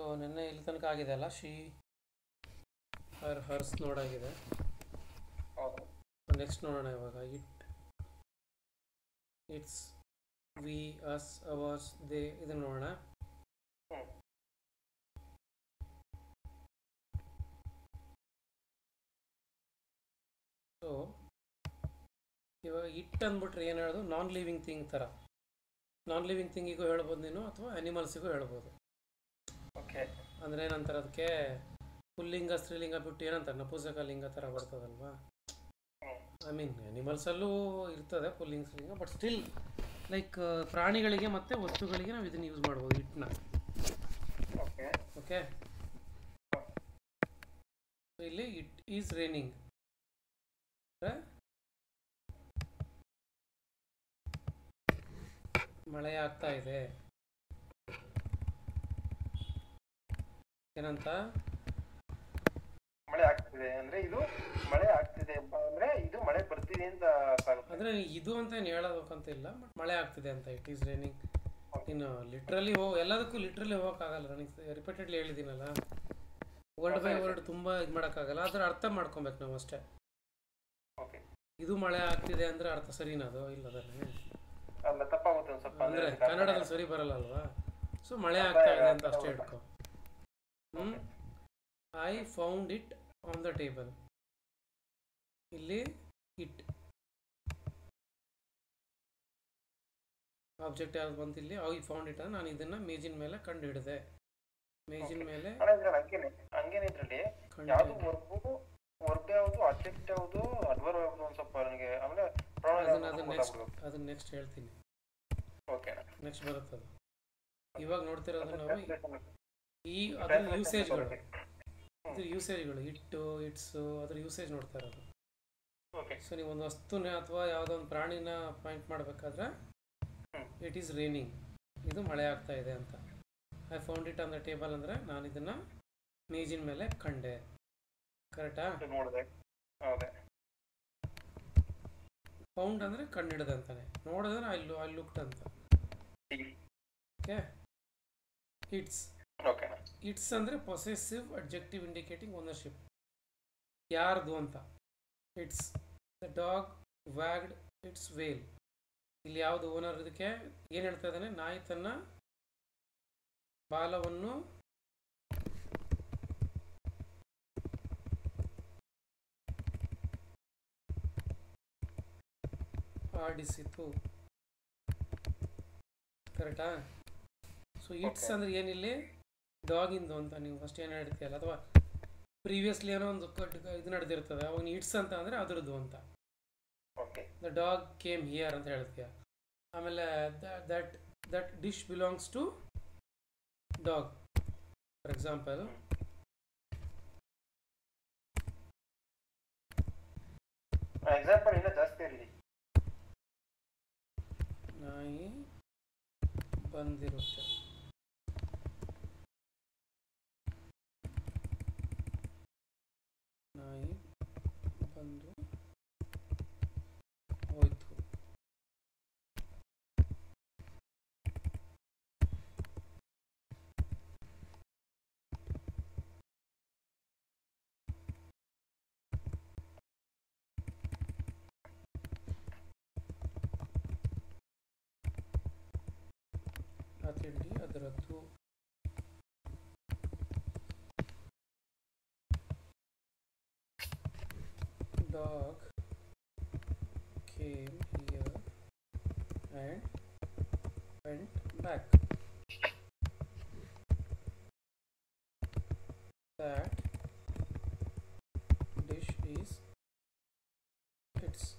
ನೆನ್ನೆ ಇಲ್ಲಿ ತನಕ ಆಗಿದೆ ಅಲ್ಲ ಶಿ ಹರ್ ಹರ್ಸ್ ನೋಡಾಗಿದೆ ಹೌದು ನೆಕ್ಸ್ಟ್ ನೋಡೋಣ ಇವಾಗ it it's we us ours they ಇದನ್ನು ನೋಡೋಣ ಹ್ಮ್. ಸೊ ಇವಾಗ ಇಟ್ ಅಂದ್ಬಿಟ್ರೆ ಏನು ಹೇಳೋದು ನಾನ್ ಲಿವಿಂಗ್ ಥಿಂಗ್ ಥರ ನಾನ್ ಲಿವಿಂಗ್ ಥಿಂಗಿಗೂ ಹೇಳ್ಬೋದು ನೀನು ಅಥವಾ ಅನಿಮಲ್ಸಿಗೂ ಹೇಳ್ಬೋದು ಓಕೆ ಅಂದರೆ ಏನಂತಾರೆ ಅದಕ್ಕೆ ಪುಲ್ಲಿಂಗ ಸ್ತ್ರೀಲಿಂಗ ಬಿಟ್ಟು ಏನಂತಾರೆ ನಪುಸಕ ಲಿಂಗ ಥರ ಬರ್ತದಲ್ವಾ ಹ್ಮ್. ಐ ಮೀನ್ ಅನಿಮಲ್ಸಲ್ಲೂ ಇರ್ತದೆ ಪುಲ್ಲಿಂಗ ಸ್ತ್ರೀಲಿಂಗ ಬಟ್ ಸ್ಟಿಲ್ ಲೈಕ್ ಪ್ರಾಣಿಗಳಿಗೆ ಮತ್ತು ವಸ್ತುಗಳಿಗೆ ನಾವು ಇದನ್ನು ಯೂಸ್ ಮಾಡ್ಬೋದು ಹಿಟ್ಟನ್ನ ಓಕೆ ಓಕೆ ಇಲ್ಲಿ ಇಟ್ ಈಸ್ ರೇನಿಂಗ್ ಮಳೆ ಆಗ್ತಾ ಇದೆ ಏನಂತ ಮಳೆ ಆಗ್ತಿದೆ ಅಂದ್ರೆ ಇದು ಮಳೆ ಆಗ್ತಿದೆ ಬ- ಅಂದ್ರೆ ಇದು ಮಳೆ ಬರ್ತಿದೆ ಅಂತ ಅರ್ಥ ಆಗುತ್ತೆ ಆದರೆ ಇದು ಅಂತ ಏನು ಹೇಳೋದಕ್ಕಂತ ಇಲ್ಲ ಬಟ್ ಮಳೆ ಆಗ್ತಿದೆ ಅಂತ ಇಟ್ ಈಸ್ ರೇನಿಂಗ್ ಇನ್ನು ಲಿಟ್ರಲಿ ಹೋ ಎಲ್ಲದಕ್ಕೂ ಲಿಟ್ರಲಿ ಹೋಗೋಕ್ಕಾಗಲ್ಲ ನನಗೆ ರಿಪೀಟೆಡ್ಲಿ ಹೇಳಿದ್ದೀನಲ್ಲ ವರ್ಡ್ ಬೈ ವರ್ಡ್ ತುಂಬ ಇದು ಮಾಡೋಕ್ಕಾಗಲ್ಲ ಅದರ ಅರ್ಥ ಮಾಡ್ಕೊಬೇಕು ನಾವು ಅಷ್ಟೇ ಓಕೆ ಇದು ಮಳೆ ಆಗ್ತಿದೆ ಅಂದರೆ ಅರ್ಥ ಸರಿನಾ ಅದು ಇಲ್ಲ ಅದರಲ್ಲಿ ಅಲ್ಲ ತಪ್ಪಾಗುತ್ತೆ ಒಂದ್ ಸ್ವಲ್ಪ ಅಂದರೆ ಅಂದ್ರೆ ಕನ್ನಡದಲ್ಲಿ ಸರಿ ಬರಲ್ಲ ಅಲ್ವಾ ಸೊ ಮಳೆ ಆಗ್ತಾ ಇದೆ ಅಂತ ಅಷ್ಟೇ ಹಿಡ್ಕೊ ಹ್ಞೂ I found it on the table ಇಲ್ಲಿ ಇಟ್ ಆಬ್ಜೆಕ್ಟ್ ಯಾವ್ದು ಬಂತು ಇಲ್ಲಿ ಐ ಫೌಂಡ್ ಇಟ್ ನಾನು ಇದನ್ನ ಮೇಜಿನ ಮೇಲೆ ಕಂಡು ಹಿಡಿದೆ ಮೇಜಿನ ಮೇಲೆ ಅಣ್ಣ ಇದ್ರಲ್ಲಿ ಹಂಗೇನೆ ಹಂಗೇನೆ ಇದ್ರಲ್ಲಿ ಕಂಡು ಯಾವ್ದು ಹಿಡಿದೆ ವರ್ಬು ವರ್ಬ್ ಯಾವ್ದು ಆಬ್ಜೆಕ್ಟ್ ಯಾವ್ದು ಅಡ್ವರ್ ಯಾವ್ದು ಒಂದ್ ಸ್ವಲ್ಪ ನನಗೆ ಆಮೇಲೆ ಅದನ್ನ ಅದನ್ನ ನೆಕ್ಸ್ಟ್ ಅದನ್ನ ನೆಕ್ಸ್ಟ್ ಹೇಳ್ತೀನಿ ಓಕೆ ನೆಕ್ಸ್ಟ್ ಬರುತ್ತೆ ಅದು ಇವಾಗ ನೋಡ್ತಿರೋದು ನಾವು ಈ ಅದ್ರ ಯೂಸೇಜ್ಗಳು ಇದ್ರ ಯೂಸೇಜ್ಗಳು ಇಟ್ಟು ಇಟ್ಸು ಅದ್ರ ಯೂಸೇಜ್ ನೋಡ್ತಾ ಇರೋದು ಓಕೆ ಸೊ ನೀವು ಒಂದು ವಸ್ತುನ ಅಥವಾ ಯಾವುದೋ ಒಂದು ಪ್ರಾಣಿನ ಪಾಯಿಂಟ್ ಮಾಡಬೇಕಾದ್ರೆ ಹ್ಮ್. ಇಟ್ ಈಸ್ ರೇನಿಂಗ್ ಇದು ಮಳೆ ಆಗ್ತಾ ಇದೆ ಅಂತ I found it on the table ಅಂದರೆ ನಾನು ಇದನ್ನು ಮೇಜಿನ ಮೇಲೆ ಕಂಡೆ ಕರೆಕ್ಟಾ ನೋಡಿದೆ ಹೌದೇ ಫೌಂಡ್ ಅಂದರೆ ಕಂಡಿಡ್ದೆ ಅಂತಾನೆ ನೋಡಿದ್ರೆ ಐ ಐ ಲುಕ್ಡ್ ಅಂತ ಓಕೆ ಇಟ್ಸ್ ಓಕೆ ಇಟ್ಸ್ ಅಂದರೆ ಪೊಸೆಸಿವ್ ಅಡ್ಜೆಕ್ಟಿವ್ ಇಂಡಿಕೇಟಿಂಗ್ ಓನರ್ಶಿಪ್ ಯಾರ್ದು ಅಂತ it's the dog wagged its whale ಇಲ್ಲಿ ಯಾವುದು ಓನರ್ ಇದಕ್ಕೆ ಏನು ಹೇಳ್ತಾ ಇದ್ದಾನೆ ನಾಯಿ ತನ್ನ ಬಾಲವನ್ನು ಆಡಿಸಿತು ಕರೆಕ್ಟಾ ಸೊ ಇಟ್ಸ್ Okay. ಅಂದ್ರೆ ಏನಿಲ್ಲಿ ಡಾಗಿಂದು ಅಂತ ನೀವು ಫಸ್ಟ್ ಏನು ಹೇಳ್ತೀಯಲ್ಲ ಅಥವಾ ಪ್ರೀವಿಯಸ್ಲಿ ಏನೋ ಒಂದು ಕ- ಇದು ನಡೆದಿರ್ತದೆ ಅವಾಗ ಇಟ್ಸ್ ಅಂತ ಅಂದರೆ ಅದ್ರದ್ದು ಅಂತ okay the dog came here ಅಂತ ಹೇಳ್ತೀಯ ಆಮೇಲೆ that that dish belongs to dog for example example ಇನ್ನೂ ಜಾಸ್ತಿ ಇರಲಿ ನಾಯಿ ಬಂದಿರುತ್ತೆ ನಾಯಿ ಬಂದು ಹೋಯ್ತು ಆ ತಿಂಡಿ ಅದರದ್ದು dog came here and went back. That dish is its.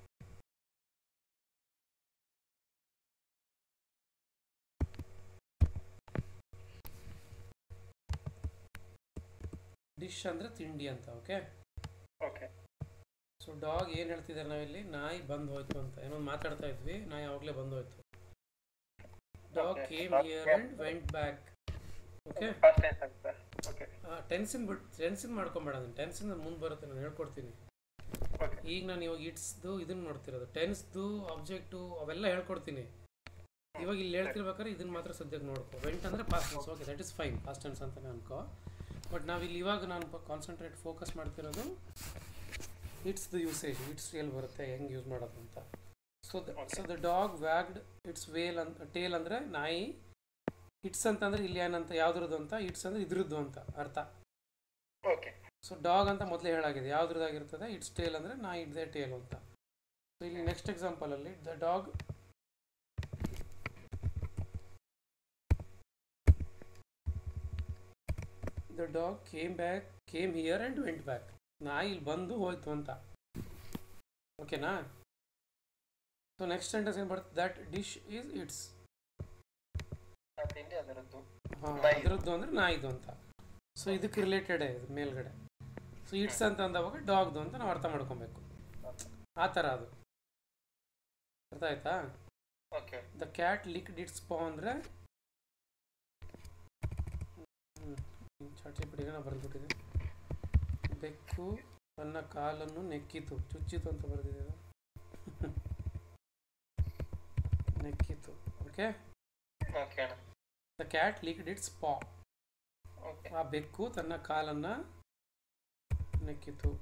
Dish ಅಂದರೆ ತಿಂಡಿ ಅಂತ ಓಕೆ ಓಕೆ ಸೊ ಡಾಗ್ ಏನು ಹೇಳ್ತಿದ್ದಾರೆ ನಾವಿಲ್ಲಿ ನಾಯಿ ಬಂದು ಹೋಯ್ತು ಅಂತ ಏನೋ ಒಂದ್ ಮಾತಾಡ್ತಾ ಇದ್ವಿ ನಾಯಿ ಯಾವಾಗಲೇ ಬಂದು ಹೋಯ್ತು dog Okay. Came Dog here came- and went back okay first tense ಆಗುತ್ತೆ ಓಕೆ ಟೆನ್ಸಿನ್ ಬಿಟ್ಟು ಟೆನ್ಸಿನ್ ಮಾಡ್ಕೊಂಬೇಡ ನಾನು ಟೆನ್ಸಿನ್ ಮುಂದೆ ಬರುತ್ತೆ ನಾನು ಹೇಳ್ಕೊಡ್ತೀನಿ ಓಕೆ ಈಗ ನಾನು ಇವಾಗ ಇಟ್ಸ್ದು ಇದನ್ನ ನೋಡ್ತಿರೋದು ಟೆನ್ಸ್ದು ಆಬ್ಜೆಕ್ಟು ಅವೆಲ್ಲ ಹೇಳ್ಕೊಡ್ತೀನಿ ಇವಾಗ ಇಲ್ಲಿ ಹೇಳ್ತಿರ್ಬೇಕಾದ್ರೆ ಇದನ್ನ ಮಾತ್ರ ಸದ್ಯಕ್ಕೆ ನೋಡ್ಕೊ ವೆಂಟ್ ಅಂದರೆ past tense okay that is fine past tense ಅಂತಲೇ ಅನ್ಕೋ ಬಟ್ ನಾವು ಇಲ್ಲಿ ಇವಾಗ ನಾನು ಕಾನ್ಸಂಟ್ರೇಟ್ ಫೋಕಸ್ ಮಾಡ್ತಿರೋದು ಇಟ್ಸ್ ದ ಯೂಸೇಜ್ ಇಟ್ಸ್ ಎಲ್ಲಿ ಬರುತ್ತೆ ಹೆಂಗೆ ಯೂಸ್ ಮಾಡೋದು ಅಂತ so the so the dog wagged its whale ಅಂತ ಟೇಲ್ ಅಂದರೆ ನಾಯಿ ಇಟ್ಸ್ ಅಂತಂದ್ರೆ ಇಲ್ಲಿ ಏನಂತ ಯಾವ್ದ್ರದ್ದು ಅಂತ ಇಟ್ಸ್ ಅಂದರೆ ಇದ್ರದ್ದು ಅಂತ ಅರ್ಥ ಓಕೆ ಸೊ ಡಾಗ್ ಅಂತ ಮೊದಲೇ ಹೇಳಾಗಿದೆ ಯಾವ್ದ್ರದ್ದಾಗಿರ್ತದೆ ಇಟ್ಸ್ ಟೇಲ್ ಅಂದರೆ ನಾ ಇಟ್ದೆ ಟೇಲ್ ಅಂತ ಸೊ ಇಲ್ಲಿ ನೆಕ್ಸ್ಟ್ ಎಕ್ಸಾಂಪಲಲ್ಲಿ the dog the dog came back came here and went back ನಾಯಿ ಇಲ್ಲಿ ಬಂದು ಹೋಯ್ತು ಅಂತ ಓಕೆನಾ ಸೊ ನೆಕ್ಸ್ಟ್ ಸೆಂಟೆನ್ಸ್ ಏನು ಬರುತ್ತೆ ದಟ್ ಡಿಶ್ ಈಸ್ ಇಟ್ಸ್ ಆ ತಿಂಡಿ ಅದರದ್ದು ಹಾಂ ನಾಯಿದು. ಅದರದ್ದು ಅಂದರೆ ನಾಯಿದು ಅಂತ ಸೊ ಇದಕ್ಕೆ ರಿಲೇಟೆಡ್ ಇದು ಮೇಲ್ಗಡೆ ಸೊ ಇಟ್ಸ್ ಅಂತ ಅಂದವಾಗ ಡಾಗ್ದು ಅಂತ ನಾವು ಅರ್ಥ ಮಾಡ್ಕೊಬೇಕು ಆ ಥರ ಅದು ಅರ್ಥ ಆಯ್ತಾ okay the cat licked its paw ಅಂದರೆ ಚಾಟಿ ಪಿಡಿಗೆ ನಾವು ಬರೆದ್ಬಿಟ್ಟಿದೆ ಬೆಕ್ಕು ತನ್ನ ಕಾಲನ್ನು ನೆಕ್ಕಿತು ಚುಚ್ಚಿತು ಅಂತ ಬರೆದಿದೆ ಅದು. ನೆಕ್ಕಿತು ಓಕೆ ಓಕೆ ಅಣ್ಣ the cat licked its paw okay ಆ ಬೆಕ್ಕು ತನ್ನ ಕಾಲನ್ನು ನೆಕ್ಕಿತು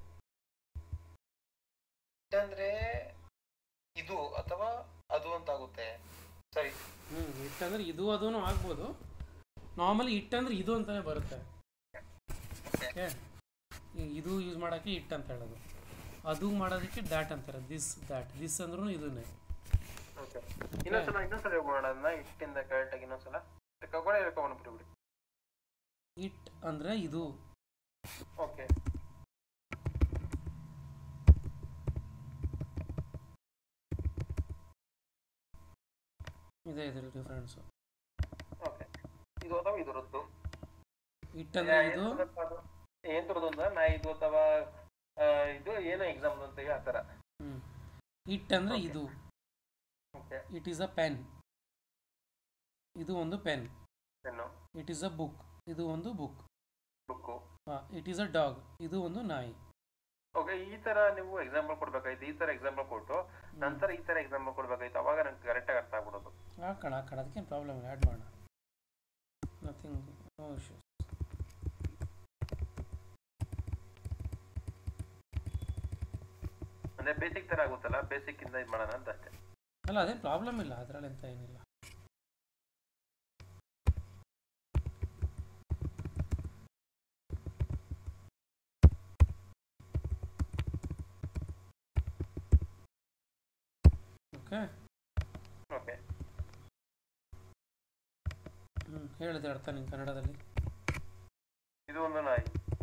ಅಂದ್ರೆ ಇದು ಅಥವಾ ಅದು ಅಂತ ಆಗುತ್ತೆ ಸರಿ ಹ್ಞೂ ಇಟ್ಟಂದ್ರೆ ಇದು ಅದೂ ಆಗ್ಬೋದು ನಾರ್ಮಲಿ ಇಟ್ಟಂದ್ರೆ ಇದು ಅಂತಲೇ ಬರುತ್ತೆ ಓಕೆ ಇದು ಯೂಸ್ ಮಾಡೋಕ್ಕೆ ಇಟ್ ಅಂತ ಹೇಳೋದು ಅದು ಮಾಡೋದಕ್ಕೆ ದ್ಯಾಟ್ ಅಂತಾರೆ ದಿಸ್ ದ್ಯಾಟ್ ದಿಸ್ ಅಂದ್ರೂ ಇದನ್ನೇ ಓಕೆ ಇನ್ನೊಂದ್ಸಲ ಇನ್ನೊಂದ್ಸಲ ಹೋಗೋಣ ಅದನ್ನ ಇಷ್ಟಿಂದ ಕರೆಕ್ಟ್ ಆಗಿ ಇನ್ನೊಂದ್ಸಲ ಕಳ್ಕೊಂಡೆ ಹೇಳ್ಕೊಂಡು ಬಿಟ್ಬಿಡಿ ಇಟ್ ಅಂದರೆ ಇದು ಓಕೆ ಇದೆ ಇದ್ರ ಡಿಫ್ರೆನ್ಸು ಓಕೆ ಇದು ಅಥವಾ ಇದರದ್ದು ಇಟ್ ಅಂದರೆ ಇದು ಏನ್ ತರದ್ದು ಅಂದ್ರೆ ನಾ ಇದು ಅಥವಾ ಆ, ಇದು ಏನೋ ಎಕ್ಸಾಮ್ ಅಂತ ಆ ತರ ಹ್ಞೂ ಇಟ್ ಅಂದರೆ ಇದು okay it is a pen ಇದು ಒಂದು pen pen it is a book ಇದು ಒಂದು book book it is a dog ಇದು ಒಂದು ನಾಯಿ ಓಕೆ ಈ ತರ ನೀವು ಎಕ್ಸಾಂಪಲ್ ಕೊಡ್ಬೇಕಾಯ್ತು ಈ ತರ ಎಕ್ಸಾಂಪಲ್ ಕೊಟ್ಟು ನಂತರ ಈ ತರ ಎಕ್ಸಾಂಪಲ್ ಕೊಡ್ಬೇಕಾಯ್ತು ಅವಾಗ ನಂಗೆ ಕರೆಕ್ಟ್ ಆಗಿ ಅರ್ಥ ಆಗ್ಬಿಡೋದು ಹಾಕೋಣ ಹಾಕೋಣ ಅದಕ್ಕೇನು ಪ್ರಾಬ್ಲಮ್ ಇಲ್ಲ ಆ್ಯಡ್ ಮಾಡೋಣ ನಥಿಂಗ್ ನೋ ಇಶ್ಯೂಸ್ ಅಂದ್ರೆ ಬೇಸಿಕ್ ತರ ಆಗುತ್ತಲ್ಲ ಬೇಸಿಕ್ ಇಂದ ಇದು ಮಾಡೋಣ ಅಂತ ಅಷ್ಟೇ ಅಲ್ಲ ಅದೇನು ಪ್ರಾಬ್ಲಮ್ ಇಲ್ಲ ಅದರಲ್ಲಿ ಎಂತ ಏನಿಲ್ಲ ಓಕೆ ಓಕೆ ಹ್ಞೂ ಹೇಳಿದೆ ಅರ್ಥ ನಿಂಗೆ ಕನ್ನಡದಲ್ಲಿ ಇದು ಒಂದು ನಾಯಿ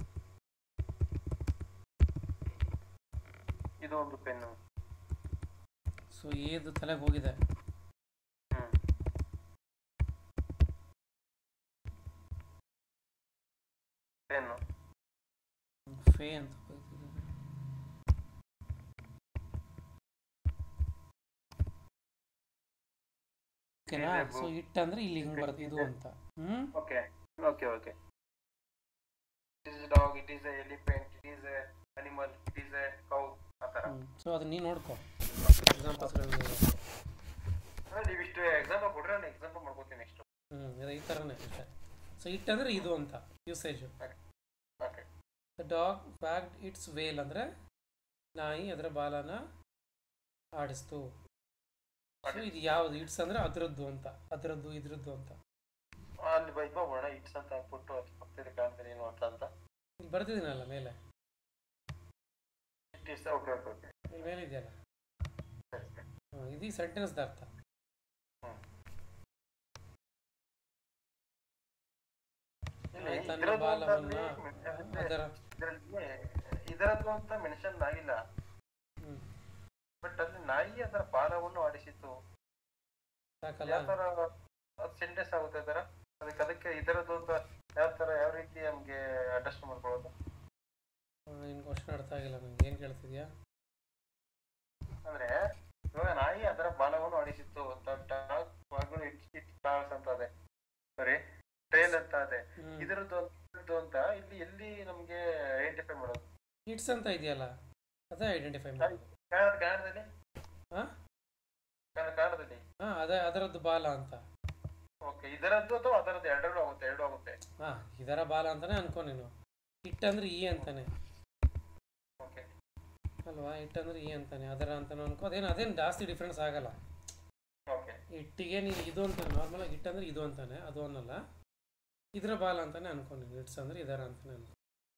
ಇದು ಒಂದು ಪೆನ್ನು ಸೊ ಏದು ತಲೆಗೆ ಹೋಗಿದೆ ಹ್ಮ್ ಪೆನ್ನು ಫೇ ಅಂತ ಬರೀತಿದೆ. ಓಕೆನಾ ಇದೆ ಸೊ book. ಇಟ್ ಅಂದ್ರೆ ಇಲ್ಲಿ ಹಿಂಗೆ ಬರುತ್ತೆ ಇದು ಅಂತ ಹ್ಞೂ okay okay okay it is dog it is elephant it is animal it is cow ಆ ಥರ ಸೊ ಅದನ್ನ ನೀನು ನೋಡ್ಕೊ ಎಕ್ಸಾಂಪಲ್ಸ್ ಅಂದ್ರೆ ನೀವು ಇಷ್ಟು ಎಕ್ಸಾಂಪಲ್ ಕೊಟ್ರೆ ನಾನು ಎಕ್ಸಾಂಪಲ್ ಮಾಡ್ಕೋತೀನಿ ನೆಕ್ಸ್ಟ್ ಹ್ಞೂ ಇದು ಈ ಥರನೇ ಅಷ್ಟೇ ಸೊ ಇಟ್ ಅಂದರೆ ಇದು ಅಂತ usage okay the dog wagged its whale ಅಂದರೆ ನಾಯಿ ಅದರ ಬಾಲನ ಆಡಿಸ್ತು ಸೊ ಇದು ಯಾವುದು ಇಟ್ಸ್ ಅಂದರೆ ಅದರದ್ದು ಅಂತ ಅದರದ್ದು ಇದ್ರದ್ದು ಅಂತ ಅಲ್ಲಿ ಬೈಕ್ ಮಾಡೋಣ ಇಟ್ಸ್ ಅಂತ ಹಾಕ್ಬಿಟ್ಟು ಅದು ಪಕ್ಕದಲ್ಲಿ ಕಾಣ್ತೀನಿ ಏನು ಅಂತ ಅಂತ ಇಲ್ಲಿ ಬರ್ತಿದ್ದೀನಲ್ಲ ಮೇಲೆ it is okay okay okay ಇಲ್ಲಿ ಮೇಲೆ ಇದೆಯಲ್ಲ ಸರಿ ಸರಿ ಹ್ಮ್, ಇದು ಈ ಸೆಂಟೆನ್ಸ್ದ ಅರ್ಥ ಇಲ್ಲಿ ನಾಯಿ ತನ್ನ ಇದ್ರದ್ದು ಅಂತ ಬಾಲವನ್ನ ಅಲ್ಲಿ ಅದರ ಇದರಲ್ಲಿ ಇದರದ್ದು ಅಂತ ಮೆನ್ಷನ್ ಆಗಿಲ್ಲ ಹ್ಮ್, ಬಟ್ ಅಲ್ಲಿ ನಾಯಿ ಅದರ ಬಾಲವನ್ನು ಆಡಿಸಿತ್ತು ಸಾಕಲ್ಲ ಯಾವ ತರ ಸೆಂಟೆನ್ಸ್ ಆಗುತ್ತೆ ಅದರ ಅದಕ್ಕೆ ಅದಕ್ಕೆ ಇದರದ್ದು ಅಂತ ಯಾವ ತರ ಯಾವ ರೀತಿ ನಮ್ಗೆ ಅಡ್ಜಸ್ಟ್ ಮಾಡ್ಕೊಳ್ಳೋದು ನಿನ್ನ ಕ್ವಶನ್ ಅರ್ಥ ಆಗಿಲ್ಲ ನಂಗೆ ಏನು ಕೇಳ್ತಿದ್ಯಾ ಅಂದ್ರೆ ಇವಾಗ ನಾಯಿ ಅದರ ಬಾಲವನ್ನು ಆಡಿಸಿತ್ತು ಅಂತ ಇಟ್ ಇಟ್ ಕಾಲ್ಸ್ ಅಂತ ಅದೆ ಸರಿ ಟ್ರೈಲ್ ಅಂತ ಅದೆ ಹ್ಮ್. ಇದರದ್ದು ಇದರದ್ದು ಅಂತ ಇಲ್ಲಿ ಎಲ್ಲಿ ನಮ್ಗೆ ಐಡೆಂಟಿಫೈ ಮಾಡೋದು ಇಟ್ಸ್ ಅಂತ ಇದೆಯಲ್ಲ ಅದೇ ಐಡೆಂಟಿಫೈ ಮಾಡಿ ಕನ್ನಡ ಕನ್ನಡದಲ್ಲಿ ಹಾ? ಕನ್ನಡ ಕನ್ನಡದಲ್ಲಿ ಹಾಂ ಅದೇ ಅದರದ್ದು ಬಾಲ ಅಂತ ಓಕೆ ಇದರದ್ದು ಅಥವಾ ಅದರದ್ದು ಎರಡೆರಡು ಆಗುತ್ತೆ ಎರಡು ಆಗುತ್ತೆ ಹಾಂ ಇದರ ಬಾಲ ಅಂತಾನೆ ಅನ್ಕೊ ನೀನು ಇಟ್ ಅಂದ್ರೆ ಈ ಅಂತಾನೆ ಓಕೆ ಅಲ್ವಾ ಇಟ್ ಅಂದ್ರೆ ಈ ಅಂತಾನೆ ಅದರ ಅಂತಾನೆ ಅನ್ಕೋ ಅದೇನು ಅದೇನು ಜಾಸ್ತಿ ಡಿಫ್ರೆನ್ಸ್ ಆಗಲ್ಲ ಓಕೆ ಇಟ್ಟಿಗೆ ನೀನು ಇದು ಅಂತ ನಾರ್ಮಲಾಗಿ ಇಟ್ ಅಂದ್ರೆ ಇದು ಅಂತಾನೆ ಅದು ಅನ್ನಲ್ಲ ಇದರ ಬಾಲ ಅಂತಾನೆ ಅನ್ಕೊ ನೀನು ಇಟ್ಸ್ ಅಂದ್ರೆ ಇದರ ಅಂತಾನೆ ಅನ್ಕೊ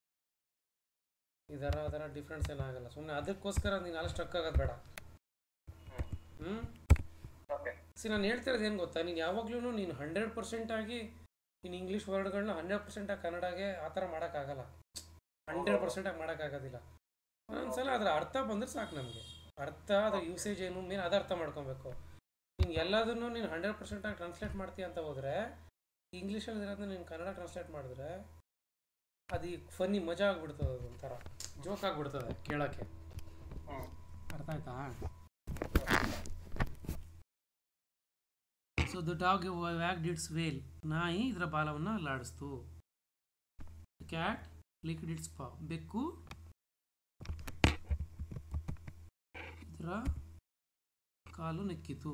ಇದರ ಅದರ ಡಿಫ್ರೆನ್ಸ್ ಏನಾಗಲ್ಲ ಸುಮ್ಮನೆ ಅದಕ್ಕೋಸ್ಕರ ನೀನು ಅಲ್ಲಿ ಸ್ಟ್ರಕ್ ಆಗೋದು ಬೇಡ ಹ್ಞೂ ಓಕೆ ಸಿ ನಾನು ಹೇಳ್ತಿರೋದು ಏನು ಗೊತ್ತಾ ನೀನು ಯಾವಾಗ್ಲೂ ನೀನು ಹಂಡ್ರೆಡ್ ಪರ್ಸೆಂಟ್ ಆಗಿ ನೀನು ಇಂಗ್ಲೀಷ್ ವರ್ಡ್ಗಳನ್ನ ಹಂಡ್ರೆಡ್ ಪರ್ಸೆಂಟ್ ಆಗಿ ಕನ್ನಡಗೆ ಆ ಥರ ಮಾಡೋಕ್ಕಾಗಲ್ಲ ಹಂಡ್ರೆಡ್ ಪರ್ಸೆಂಟ್ ಆಗಿ ಮಾಡೋಕ್ಕಾಗೋದಿಲ್ಲ ಒಂದೊಂದ್ಸಲ ಅದರ ಅರ್ಥ ಬಂದ್ರೆ ಸಾಕು ನಮಗೆ ಅರ್ಥ ಅದ್ರ ಯೂಸೇಜ್ ಏನು ಮೇನ್ ಅದು ಅರ್ಥ ಮಾಡ್ಕೊಬೇಕು ನೀನು ಎಲ್ಲದನ್ನು ನೀನು ಹಂಡ್ರೆಡ್ ಪರ್ಸೆಂಟ್ ಆಗಿ ಟ್ರಾನ್ಸ್ಲೇಟ್ ಮಾಡ್ತೀಯ ಅಂತ ಹೋದರೆ ಇಂಗ್ಲೀಷಲ್ಲಿ ಇರೋದನ್ನ ನೀನು ಕನ್ನಡ ಟ್ರಾನ್ಸ್ಲೇಟ್ ಮಾಡಿದ್ರೆ ಅದು ಈಗ ಫನ್ನಿ ಮಜಾ ಆಗ್ಬಿಡ್ತದೆ ಅದು ಒಂಥರ ಜೋಕ್ ಆಗ್ಬಿಡ್ತದೆ ಕೇಳೋಕ್ಕೆ ಹ್ಞೂ ಅರ್ಥ ಆಯ್ತಾ ಸೊ ದ ಡಾಗ್ ವ್ಯಾಗ್ ಡಿಟ್ಸ್ ವೇಲ್ ನಾಯಿ ಇದರ ಬಾಲವನ್ನು ಅಲ್ಲಾಡಿಸ್ತು ಕ್ಯಾಟ್ ಲಿಕ್ಡ್ ಇಟ್ಸ್ ಪಾ ಬೆಕ್ಕು ಇದರ ಕಾಲು ನೆಕ್ಕಿತು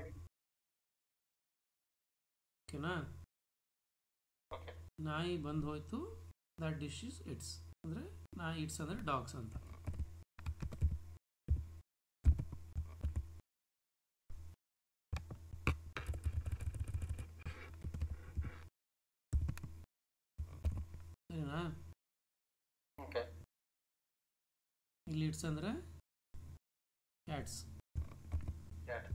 ಓಕೆನಾ ಓಕೆ ನಾಯಿ ಬಂದು ಹೋಯ್ತು ದಟ್ ಡಿಶ್ ಇಸ್ ಇಟ್ಸ್ ಅಂದರೆ ನಾಯಿ ಇಟ್ಸ್ ಅಂದರೆ ಡಾಗ್ಸ್ ಅಂತ ಸರಿನಾ ಓಕೆ ಇಲ್ಲಿ ಇಟ್ಸ್ ಅಂದರೆ ಕ್ಯಾಟ್ಸ್ ಕ್ಯಾಟ್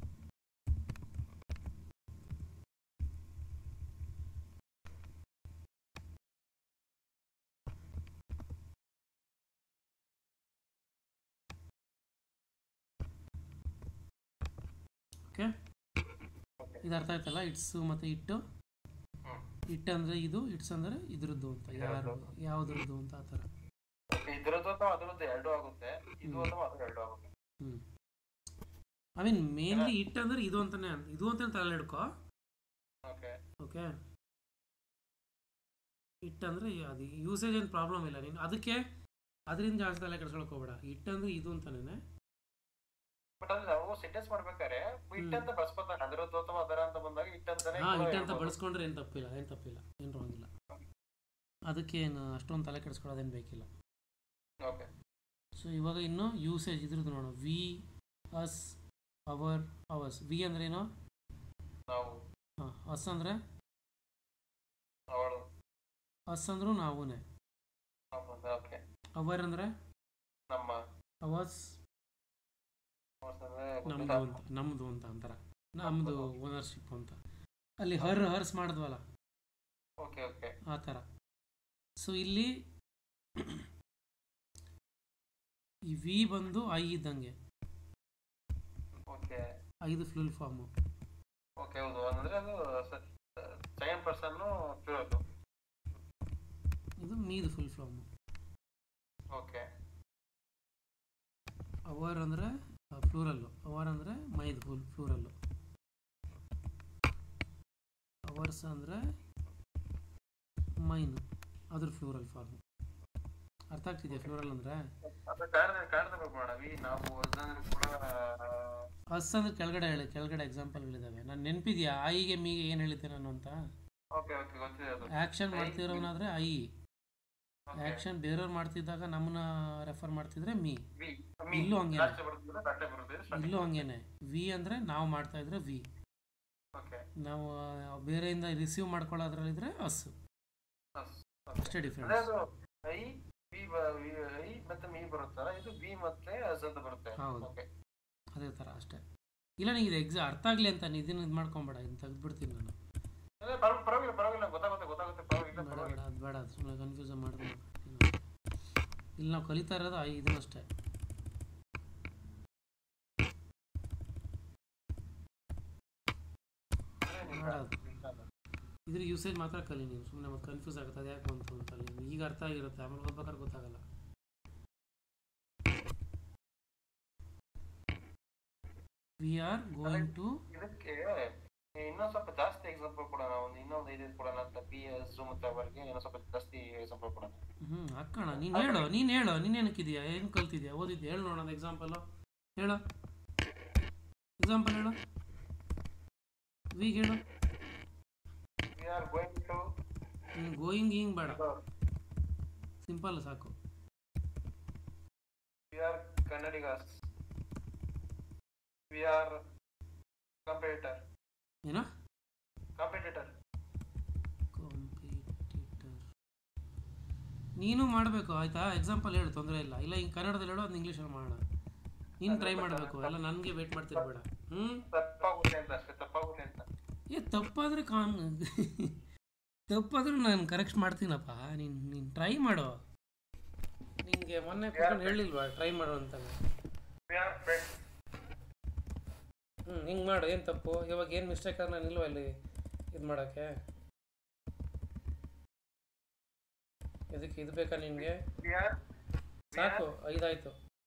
ಓಕೆ ಓಕೆ ಇದು ಅರ್ಥ ಆಯ್ತಲ್ಲ ಇಟ್ಸು ಮತ್ತು ಇಟ್ಟು ಹ್ಞೂ ಇಟ್ ಅಂದರೆ ಇದು ಇಟ್ಸ್ ಅಂದರೆ ಇದ್ರದ್ದು ಅಂತ ಯಾರು ಯಾವುದ್ರದ್ದು ಅಂತ ಆ ಥರ ಓಕೆ ಇದರದ್ದು ಅಥವಾ ಅದರದ್ದು ಎರಡು ಆಗುತ್ತೆ ಇದು ಹ್ಮ್. ಅಥವಾ ಅದು ಎರಡು ಆಗುತ್ತೆ ಹ್ಞೂ ಐ ಮೀನ್ ಮೇನ್ಲಿ ಇಟ್ ಅಂದರೆ ಇದು ಅಂತಾನೆ ಅನ್- ಇದು ಅಂತಾನೆ ತಲೆ ಹಿಡ್ಕೊ ಓಕೆ ಓಕೆ ಇಟ್ ಅಂದರೆ ಅದು ಯೂಸೇಜ್ ಏನು ಪ್ರಾಬ್ಲಮ್ ಇಲ್ಲ ನೀನು ಅದಕ್ಕೆ ಅದರಿಂದ ಜಾಸ್ತಿ ತಲೆ ಕೆಡ್ಸ್ಕೊಳಕ್ ಹೋಗ್ಬೇಡ ಇಟ್ ಅಂದರೆ ಇದು ಅಂತಾನೆ ಬಟ್ ಅದು ನಾವು ಸೆಂಟೆನ್ಸ್ ಮಾಡ್ಬೇಕಾದ್ರೆ ಇಟ್ ಅಂತ ಬಳಸ್ಕೊತಾರೆ ಅದರದ್ದು ಅಥವಾ ಅದರ ಅಂತ ಬಂದಾಗ ಇಟ್ ಅಂತಾನೆ ಹಾಂ ಕೂಡ ಇಟ್ ಅಂತ ಹೇಳ್ಬೋದು. ಬಳಸ್ಕೊಂಡ್ರೆ ಏನು ತಪ್ಪಿಲ್ಲ ಏನು ತಪ್ಪಿಲ್ಲ ಏನು ರಾಂಗಿಲ್ಲ ಅದಕ್ಕೇನು ಅಷ್ಟೊಂದು ತಲೆ ಕೆಡಿಸ್ಕೊಳ್ಳೋದೇನು ಬೇಕಿಲ್ಲ ಓಕೆ ಸೊ ಇವಾಗ ಇನ್ನು ಯೂಸೇಜ್ ಇದ್ರದ್ದು ನೋಡೋಣ we us our ours we ಅಂದ್ರೆ ಏನು ನಾವು ಹಾಂ ಅಸ್ ಅಂದರೆ ಅವಳು ಅಸ್ ಅಂದ್ರೂ ನಾವುನೇ ಓಕೆ ಅವರ್ ಅಂದರೆ ನಮ್ಮ ಅವರ್ಸ್ ಅಂದ್ರೆ ನಮ್ಮದು ಅಂತ ನಮ್ಮದು ಅಂತ ಅಂತಾರ ನಮ್ಮದು ಓನರ್ಶಿಪ್ ಅಂತ ಅಲ್ಲಿ ಹರ್ ಹರ್ಸ್ ಮಾಡಿದ್ವಲ್ಲ ಓಕೆ ಓಕೆ ಆ ಥರ ಸೊ ಇಲ್ಲಿ ಈ ವಿ ಬಂದು ಐ ಇದ್ದಂಗೆ ಓಕೆ ಐದು ಫುಲ್ ಫಾರ್ಮು ಓಕೆ ಹೌದು ಅಂದ್ರೆ ಅದು ಸೆಕೆಂಡ್ ಪರ್ಸನ್ ಪ್ಯೂರ್ ಇದು ಮೀದು ಫುಲ್ ಫಾರ್ಮು ಓಕೆ ಅವರ್ ಅಂದರೆ ಫ್ಲೂರಲ್ಲು ಅವರ್ ಅಂದರೆ ಮೈದು ಫುಲ್ ಫ್ಲೂರಲ್ಲು ಅವರ್ಸ್ ಅಂದರೆ ಮೈನ್ ಅದ್ರ ಫ್ಲೂರಲ್ ಫಾರ್ಮ್ ಅರ್ಥ ಆಗ್ತಿದೆಯಾ ಫ್ಲೂರಲ್ ಅಂದರೆ ಅದು ಕಾರಣದ ಕಾರಣದ ಬಗ್ಗೆ ಮಾಡೋಣ ವಿ ನಾವು ಅದನ್ನ ಕೂಡ ಅಸ್ ಅಂದ್ರೆ ಕೆಳಗಡೆ ಹೇಳಿ ಕೆಳಗಡೆ ಎಕ್ಸಾಂಪಲ್ಗಳಿದ್ದಾವೆ ನಾನು ನೆನಪಿದ್ಯಾ ಐಗೆ ಮೀಗೆ ಏನು ಹೇಳಿದ್ದೆ ನಾನು ಅಂತ ಓಕೆ ಓಕೆ ಗೊತ್ತಿದೆ ಅದು ಆ್ಯಕ್ಷನ್ ಮಾಡ್ತಿರೋನಾದ್ರೆ ಐ Okay. ಆ್ಯಕ್ಷನ್ ಬೇರೆಯವ್ರು ಮಾಡ್ತಿದ್ದಾಗ ನಮ್ಮನ್ನ ರೆಫರ್ ಮಾಡ್ತಿದ್ರೆ ಮೀ ವಿ ಇಲ್ಲೂ ಹಂಗೇನೆ. ಲಾಸ್ಟ್ ಬರ್ತದೆ ಲಾಸ್ಟ್ ಬರ್ತದೆ ಇಲ್ಲೂ ಹಂಗೇನೆ ವಿ ಅಂದರೆ ನಾವು ಮಾಡ್ತಾ ಇದ್ರೆ ವಿ ಓಕೆ ನಾವು ಆ, ಬೇರೆಯಿಂದ ರಿಸೀವ್ ಮಾಡ್ಕೊಳ್ಳೋದ್ರಲ್ಲಿದ್ರೆ ಅಸ್ ಅಷ್ಟೇ ಅಂದ್ರೆ ಡಿಫ್ರೆನ್ಸ್ ಅದು ಐ ವಿ ಐ ಮತ್ತೆ ಮೀ ಬರುತ್ತಲ್ಲ ಇದು ವಿ ಮತ್ತೆ ಅಸ್ ಅಂತ ಬರುತ್ತೆ ಹೌದು. ಓಕೆ ಅದೇ ಥರ ಅಷ್ಟೇ ಇಲ್ಲ ನಿಂಗೆ ಇದು ಎಕ್ಸಾ ಅರ್ಥ ಆಗಲಿ ಅಂತ ನೀನು ಇದನ್ನ ಇದು ಮಾಡ್ಕೊಬೇಡ ಇದನ್ನ ತೆಗೆದ್ಬಿಡ್ತೀನಿ ನಾನು ಅದೇ ಪರವಾಗಿಲ್ಲ ಪರವಾಗಿಲ್ಲ ಪರವಾಗಿಲ್ಲ ಗೊತ್ತಾಗುತ್ತೆ ಗೊತ್ತಾಗುತ್ತೆ ಪರವಾಗಿಲ್ಲ ಬೇಡ ಬೇಡ ಪರವಾಗಿಲ್ಲ ಅದು ಬೇಡ ಅದು ಸುಮ್ಮನೆ ಕನ್ಫ್ಯೂಸ್ ಮಾಡಿದ್ರೆ ಇಲ್ಲಿ ನಾವು ಕಲಿತಾ ಇರೋದು ಐ ಇದನ್ನಷ್ಟೇ ಇದ್ರ ಯೂಸೇಜ್ ಮಾತ್ರ ಕಲಿ ನೀವು ಸುಮ್ಮನೆ ಮತ್ತೆ ಕನ್ಫ್ಯೂಸ್ ಆಗುತ್ತೆ ಅದು ಯಾಕೆ ಬಂತು ಅಂತ ನೀವು ಈಗ ಅರ್ಥ ಆಗಿರುತ್ತೆ ಆಮೇಲೆ ಓದ್ಬೇಕಾದ್ರೆ ಗೊತ್ತಾಗಲ್ಲ ವಿ ಆರ್ ಗೋಯಿಂಗ್ ಟು ಇದಕ್ಕೆ ಇನ್ನೊಂದ್ ಸ್ವಲ್ಪ ಜಾಸ್ತಿ ಎಕ್ಸಾಂಪಲ್ ಕೊಡೋಣ ಒಂದು ಇನ್ನೊಂದು ಐದು ಕೊಡೋಣ ಅಂತ ಪಿ ಎಸ್ ಮತ್ತೆ ಅವರಿಗೆ ಇನ್ನೊಂದ್ ಸ್ವಲ್ಪ ಜಾಸ್ತಿ ಎಕ್ಸಾಂಪಲ್ ಕೊಡೋಣ ಹ್ಞೂ ಹಾಕೋಣ ನೀನು ಹೇಳು ನೀನು ಹೇಳು ನೀನು ಏನಕ್ಕಿದೆಯಾ ಏನು ಕಲ್ತಿದ್ಯಾ ಓದಿದ್ಯಾ ಹೇಳು ನೋಡೋಣ ಎಕ್ಸಾಂಪಲು ಹೇಳು ಎಕ್ಸಾಂಪಲ್ ಹೇಳು ವಿಗೆ ಹೇಳು ವಿ ಆರ್ ಗೋಯಿಂಗ್ ಟು ನೀನು ಗೋಯಿಂಗ್ ಹಿಂಗೆ ಬೇಡ ಸಿಂಪಲ್ ಸಾಕು we are Kannadigas we are competitor ಏನೋ ಕಾಂಪಿಟೇಟರ್ ಕಾಂಪಿಟೇಟರ್ ನೀನು ಮಾಡಬೇಕು ಆಯ್ತಾ ಎಕ್ಸಾಂಪಲ್ ಹೇಳು ತೊಂದರೆ ಇಲ್ಲ ಇಲ್ಲ ಹಿಂಗೆ ಕನ್ನಡದಲ್ಲಿ ಹೇಳು ಅದನ್ನ ಇಂಗ್ಲೀಷಲ್ಲಿ ಮಾಡೋಣ ನೀನು ಟ್ರೈ ಮಾಡಬೇಕು ಎಲ್ಲ ನನಗೆ ವೇಟ್ ಮಾಡ್ತಿರ್ಬೇಡ ಹ್ಞೂ ತಪ್ಪಾಗುತ್ತೆ ಅಂತ ಅಷ್ಟೇ ತಪ್ಪಾಗುತ್ತೆ ಅಂತ ಏ ತಪ್ಪಾದರೆ ಕಾನ್ ತಪ್ಪಾದ್ರೂ ನಾನು ಕರೆಕ್ಟ್ ಮಾಡ್ತೀನಪ್ಪ ನೀನು ನೀನು ಟ್ರೈ ಮಾಡು ನಿನಗೆ ಮೊನ್ನೆ ಕೂತ್ಕೊಂಡು ಹೇಳಿಲ್ವಾ ಟ್ರೈ ಮಾಡು ಅಂತ ವಿ ಆರ್ ಫ್ರೆಂಡ್ಸ್ ಹ್ಞೂ ಹಿಂಗೆ ಮಾಡು ಏನು ತಪ್ಪು ಇವಾಗ ಏನು ಮಿಸ್ಟೇಕ್ ಆದ್ರೆ ನಾನು ಇಲ್ವಾ ಇಲ್ಲಿ ಇದು ಮಾಡೋಕ್ಕೆ ಇದಕ್ಕೆ ಇದು ಬೇಕಾ ನಿನಗೆ ವಿ ಆರ್ ಸಾಕು ಐದಾಯ್ತು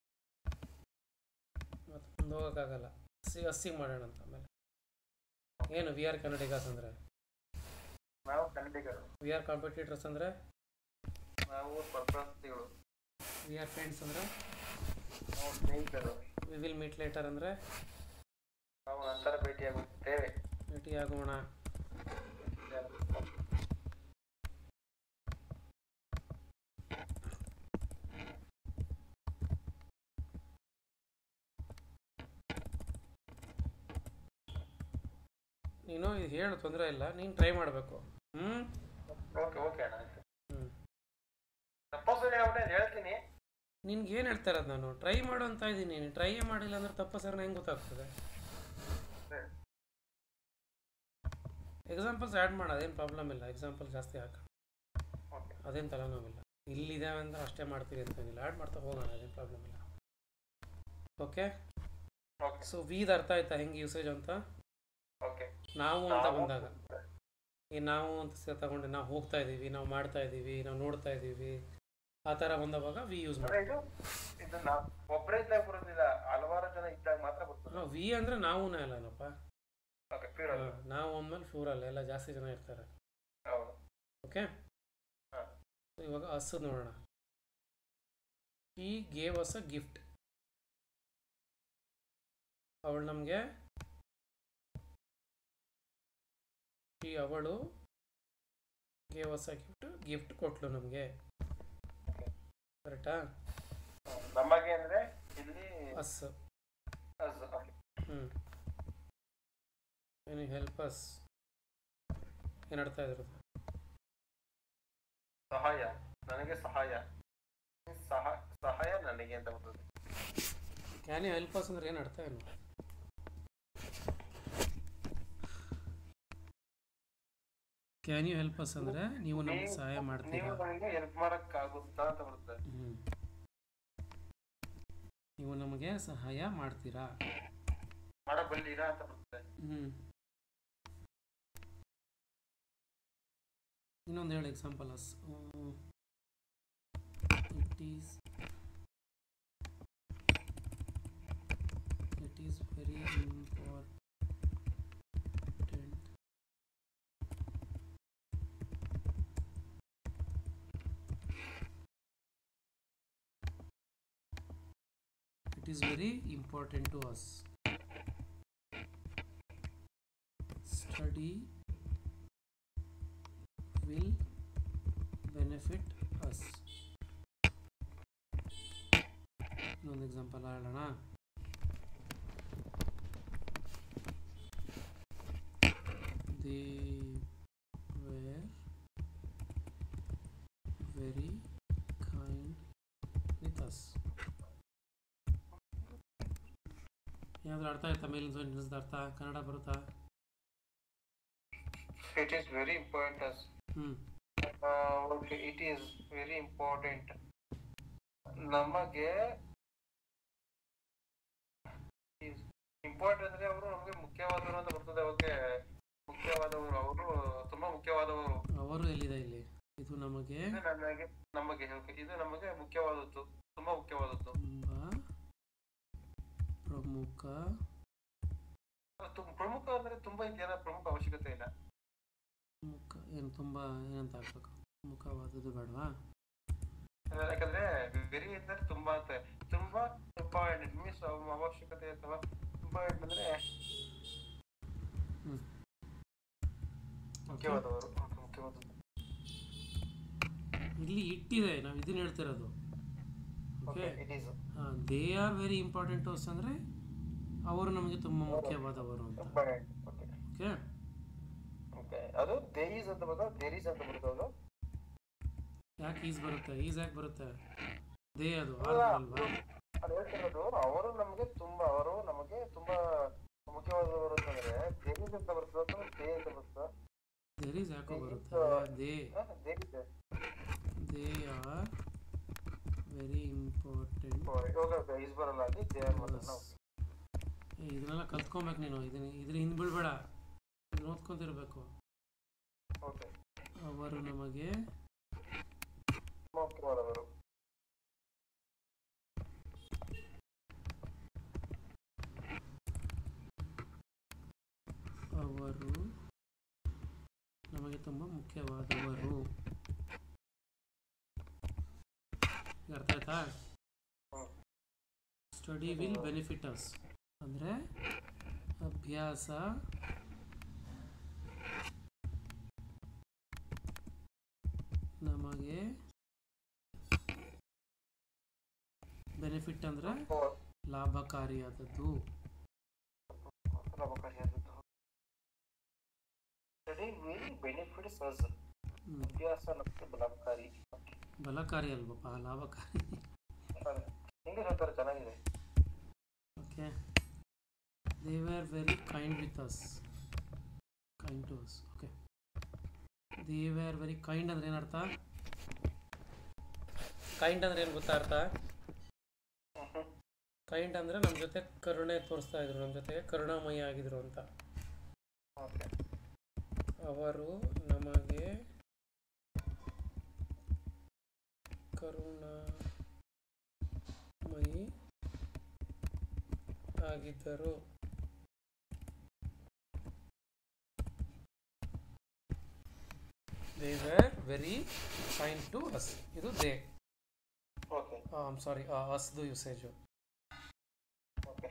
ಮತ್ತೆ ಮುಂದೆ ಹೋಗೋಕ್ಕಾಗಲ್ಲ ಸಿ ಹಸ್ಸಿಗೆ ಮಾಡೋಣ ಅಂತ ಆಮೇಲೆ ಏನು ವಿ ಆರ್ ಕನ್ನಡಿಗಾಸ್ ಅಂದರೆ ನಾವು ಕನ್ನಡಿಗರು ವಿ ಆರ್ ಕಾಂಪಿಟೇಟರ್ಸ್ ಅಂದರೆ ನಾವು ಸ್ಪರ್ಧಾರ್ಥಿಗಳು ವಿ ಆರ್ ಫ್ರೆಂಡ್ಸ್ ಅಂದರೆ ನಾವು ಸ್ನೇಹಿತರು ವಿ ವಿಲ್ ಮೀಟ್ ಲೇಟರ್ ಅಂದರೆ ನಾವು ನಂತರ ಭೇಟಿಯಾಗುತ್ತೇವೆ ಭೇಟಿಯಾಗೋಣ ನೀನು ಇದು ಹೇಳು ತೊಂದರೆ ಇಲ್ಲ ನೀನು ಟ್ರೈ ಮಾಡಬೇಕು ಹ್ಞೂ ಓಕೆ ಓಕೆ ಅಣ್ಣ ಆಯ್ತು ಹ್ಞೂ ತಪ್ಪು ಸರಿ ಆಗ್ಬಿಟ್ಟೆ ಹೇಳ್ತೀನಿ ನಿನ್ಗೆ ಏನು ಹೇಳ್ತಾ ಇರೋದು ನಾನು ಟ್ರೈ ಮಾಡು ಅಂತ ಇದ್ದೀನಿ ನೀನು ಟ್ರೈ ಮಾಡಿಲ್ಲ ಅಂದ್ರೆ ತಪ್ಪ ಸರ್ ಹೆಂಗೆ ಗೊತ್ತಾಗ್ತದೆ ಎಕ್ಸಾಂಪಲ್ಸ್ ಆ್ಯಡ್ ಮಾಡು ಅದೇನು ಪ್ರಾಬ್ಲಮ್ ಇಲ್ಲ ಎಕ್ಸಾಂಪಲ್ ಜಾಸ್ತಿ ಹಾಕ ಓಕೆ ಅದೇನು ತಲೆನೋವಿಲ್ಲ ಇಲ್ಲಿದ್ದಾವೆ ಅಂದ್ರೆ ಅಷ್ಟೇ ಮಾಡ್ತೀವಿ ಅಂತೇನಿಲ್ಲ ಆ್ಯಡ್ ಮಾಡ್ತಾ ಹೋಗೋಣ ಅದೇನು ಪ್ರಾಬ್ಲಮ್ ಇಲ್ಲ ಓಕೆ ಓಕೆ ಸೊ ವೀದ್ ಅರ್ಥ ಆಯ್ತಾ ಹೆಂಗೆ ಯೂಸೇಜ್ ಅಂತ ಓಕೆ ನಾವು ಅಂತ ಬಂದಾಗ ಈ ನಾವು ಅಂತ ಸೇ- ತಗೊಂಡು ನಾವು ಹೋಗ್ತಾ ಇದ್ದೀವಿ ನಾವು ಮಾಡ್ತಾ ಇದ್ದೀವಿ ನಾವು ನೋಡ್ತಾ ಇದ್ದೀವಿ ಆ ಥರ ಬಂದವಾಗ ವಿ ಯೂಸ್ ಮಾಡಿ ಅಂದ್ರೆ ಇದು ಇದು ನಾವು ಒಬ್ಬರೇ ಇದ್ದಾಗ ಬರೋದಿಲ್ಲ ಹಲವಾರು ಜನ ಇದ್ದಾಗ ಮಾತ್ರ ಬರ್ತದೆ ವಿ ಅಂದರೆ ನಾವೂನೇ ಅಲ್ಲನಪ್ಪ ಓಕೆ ಪ್ಯೂರ್ ಹಾ, ನಾವು ಅಂದ್ಮೇಲೆ ಫ್ಲೂರಲ್ ಎಲ್ಲ ಜಾಸ್ತಿ ಜನ ಇರ್ತಾರೆ ಹೌದು ಓಕೆ ಹಾ. ಇವಾಗ ಹಸು ನೋಡೋಣ ಈ ಗೇವ್ ಅಸ್ ಅ ಗಿಫ್ಟ್ ಅವಳು ನಮಗೆ ಈ ಅವಳು gave us a gift gift ಕೊಟ್ಲು ನಮಗೆ ಕರೆಕ್ಟಾ ನಮಗೆ ಅಂದ್ರೆ ಇಲ್ಲಿ ಹಸ್ ಅಸ್ ಓಕೆ ಹ್ಞೂ ಏನು ಹೆಲ್ಪ್ ಅಸ್ ಏನು ಅರ್ಥ ಇದ್ರದ್ದು ಸಹಾಯ ನನಗೆ ಸಹಾಯ ಸಹ ಸಹಾಯ ನನಗೆ ಅಂತ ಬರ್ತದೆ ಕ್ಯಾನ್ ಯು ಹೆಲ್ಪ್ ಅಸ್ ಅಂದ್ರೆ ಏನು ಅರ್ಥ ಏನು ಕ್ಯಾನ್ ಯು ಹೆಲ್ಪ್ ಅಸ್ ಅಂದರೆ ನೀವು ನಮಗೆ ನೀವು- ಸಹಾಯ ನೀವು ಮಾಡ್ತೀರಾ ನನಗೆ ಹೆಲ್ಪ್ ಮಾಡಕ್ ಆಗುತ್ತಾ ಅಂತ ಬರ್ತದೆ ಹ್ಞೂ ನೀವು ನಮಗೆ ಸಹಾಯ ಮಾಡ್ತೀರಾ ಮಾಡಬಲ್ಲಿರಾ ಅಂತ ಬರ್ತದೆ ಹ್ಞೂ ಇನ್ನೊಂದು ಹೇಳಿ example us it is it is very important it is very important to us study will benefit us ಇನ್ನೊಂದು ಎಕ್ಸಾಂಪಲ್ ಹೇಳೋಣ they were very kind with us ಏನಾದರೂ ಅರ್ಥ ಆಯ್ತಾ ಮೇಲಿನ ನಿಲ್ಲಿಸಿದ ಅರ್ಥ ಕನ್ನಡ ಬರುತ್ತಾ ಇಟ್ ಈಸ್ ವೆರಿ ಇಂಪಾರ್ಟೆಂಟ್ ಹ್ಞೂ okay it is very important ನಮಗೆ ಇಂಪಾರ್ಟೆಂಟ್ ಅಂದ್ರೆ ಅವರು ನಮಗೆ ಮುಖ್ಯವಾದವರು ಅಂತ ಬರ್ತದೆ ಓಕೆ ಮುಖ್ಯವಾದವರು ಅವರು ತುಂಬಾ ಮುಖ್ಯವಾದವರು ಅವರು ಎಲ್ಲಿದೆ ಇಲ್ಲಿ ಇದು ನಮಗೆ ಇದು ನಮಗೆ ನಮಗೆ ಓಕೆ ಇದು ನಮಗೆ ಮುಖ್ಯವಾದದ್ದು ತುಂಬಾ ಮುಖ್ಯವಾದದ್ದು ತುಂಬ ಪ್ರಮುಖ ತು- ಪ್ರಮುಖ ಅಂದ್ರೆ ತುಂಬಾ ಇದೆಯಲ್ಲ ಪ್ರಮುಖ ಅವಶ್ಯಕತೆ ಇಲ್ಲ ಮುಖ ಏನು ತುಂಬ ಏನಂತ ಹಾಕ್ಬೇಕು ಮುಖವಾದದ್ದು ಬೇಡವಾ ಯಾಕಂದ್ರೆ ವೆರಿ ಎಂದರೆ ತುಂಬಾ ಅಂತ ತುಂಬಾ ಇಂಪಾರ್ಟೆಂಟ್ ಮೀನ್ಸ್ ಅವಶ್ಯಕತೆ ಅಥವಾ ಇಂಪಾರ್ಟೆಂಟ್ ಅಂದ್ರೆ ಹ್ಮ್. ಮುಖ್ಯವಾದವರು Okay, ಮುಖ್ಯವಾದದ್ದು ಇಲ್ಲಿ ಇಟ್ಟಿದೆ ನಾವು ಇದನ್ನ ಹೇಳ್ತಿರೋದು okay okay it is they are very important to us ಅಂದರೆ ಅವರು ನಮಗೆ ತುಂಬ ಮುಖ್ಯವಾದವರು ಅಂತ ಇಂಪಾರ್ಟೆಂಟ್ ಓಕೆ ಓಕೆ ಓಕೆ ಅದು ದೇರೀಸ್ ಅಂತ ಬರ್ತದೆ ದೇರೀಸ್ ಅಂತ ಬರ್ತದೆ ಅದು ಯಾಕೆ ಈಸ್ ಬರುತ್ತೆ ಈಸ್ ಯಾಕೆ ಬರುತ್ತೆ ದೇ ಅದು ಆರ್ ಬರಲ್ವಾ ಅದು ಹೇಳ್ತಿರೋದು ಅವರು ನಮಗೆ ತುಂಬಾ ಅವರು ನಮಗೆ ತುಂಬಾ ಮುಖ್ಯವಾದವರು ಅಂತಂದ್ರೆ ದೇರೀಸ್ ಅಂತ ಬರ್ತದೆ ಅಥವಾ ದೇ ಅಂತ ಬರ್ತದೆ ದೇರ್ ಈಸ್ ಯಾಕೋ ಬರುತ್ತೆ they there's they are very important ಇವಾಗ ಈಸ್ ಬರಲ್ಲ ಅಲ್ಲಿ ದೇ ಆರ್ ಮಾತ್ರ ನಾವು ಇದನ್ನೆಲ್ಲ ಕಲ್ತ್ಕೊಬೇಕು ನೀನು ಇದನ್ನ ಇದ್ರ ಹಿಂದ್ ಬೀಳ್ಬೇಡ ಇದನ್ನ ಓದ್ಕೊಂತಿರ್ಬೇಕು ಓಕೆ ಅವರು ನಮಗೆ ಮುಖ್ಯವಾದವರು ಅವರು ನಮಗೆ ತುಂಬ ಮುಖ್ಯವಾದವರು ಈಗ ಅರ್ಥ ಆಯ್ತಾ hmm. Study will benefit us ಅಂದರೆ ಅಭ್ಯಾಸ ನಮಗೆ ಬೆನಿಫಿಟ್ ಅಂದರೆ ಲಾಭಕಾರಿಯಾದದ್ದು ಲಾಭಕಾರಿಯಾದದ್ದು study will benefits us hmm. ಅಭ್ಯಾಸ ನಮಗೆ ಲಾಭಕಾರಿ ಬಲಕಾರಿ ಅಲ್ವಪ್ಪ ಲಾಭಕಾರಿ ಇಂಗ್ಲಿಷ್ ಒಂಥರ ಚೆನ್ನಾಗಿದೆ okay they are very kind with us kind to us okay they are very kind ಅಂದ್ರೆ ಏನರ್ಥ ಕೈಂಡ್ ಅಂದ್ರೆ ಏನು ಗೊತ್ತಾ ಅರ್ಥ ಕೈಂಡ್ ಅಂದ್ರೆ ನಮ್ಮ ಜೊತೆ ಕರುಣೆ ತೋರಿಸ್ತಾ ಇದ್ರು ನಮ್ಮ ಜೊತೆಗೆ ಕರುಣಾಮಯಿ ಆಗಿದ್ರು ಅಂತ ಓಕೆ ಅವರು ನಮಗೆ ಕರುಣಾಮಯಿ ಆಗಿದ್ದರು they were very kind to us ಇದು ದೇ ಓಕೆ ಐಮ್ ಸಾರಿ ಅಸ್ದು ಯೂಸೇಜು ಓಕೆ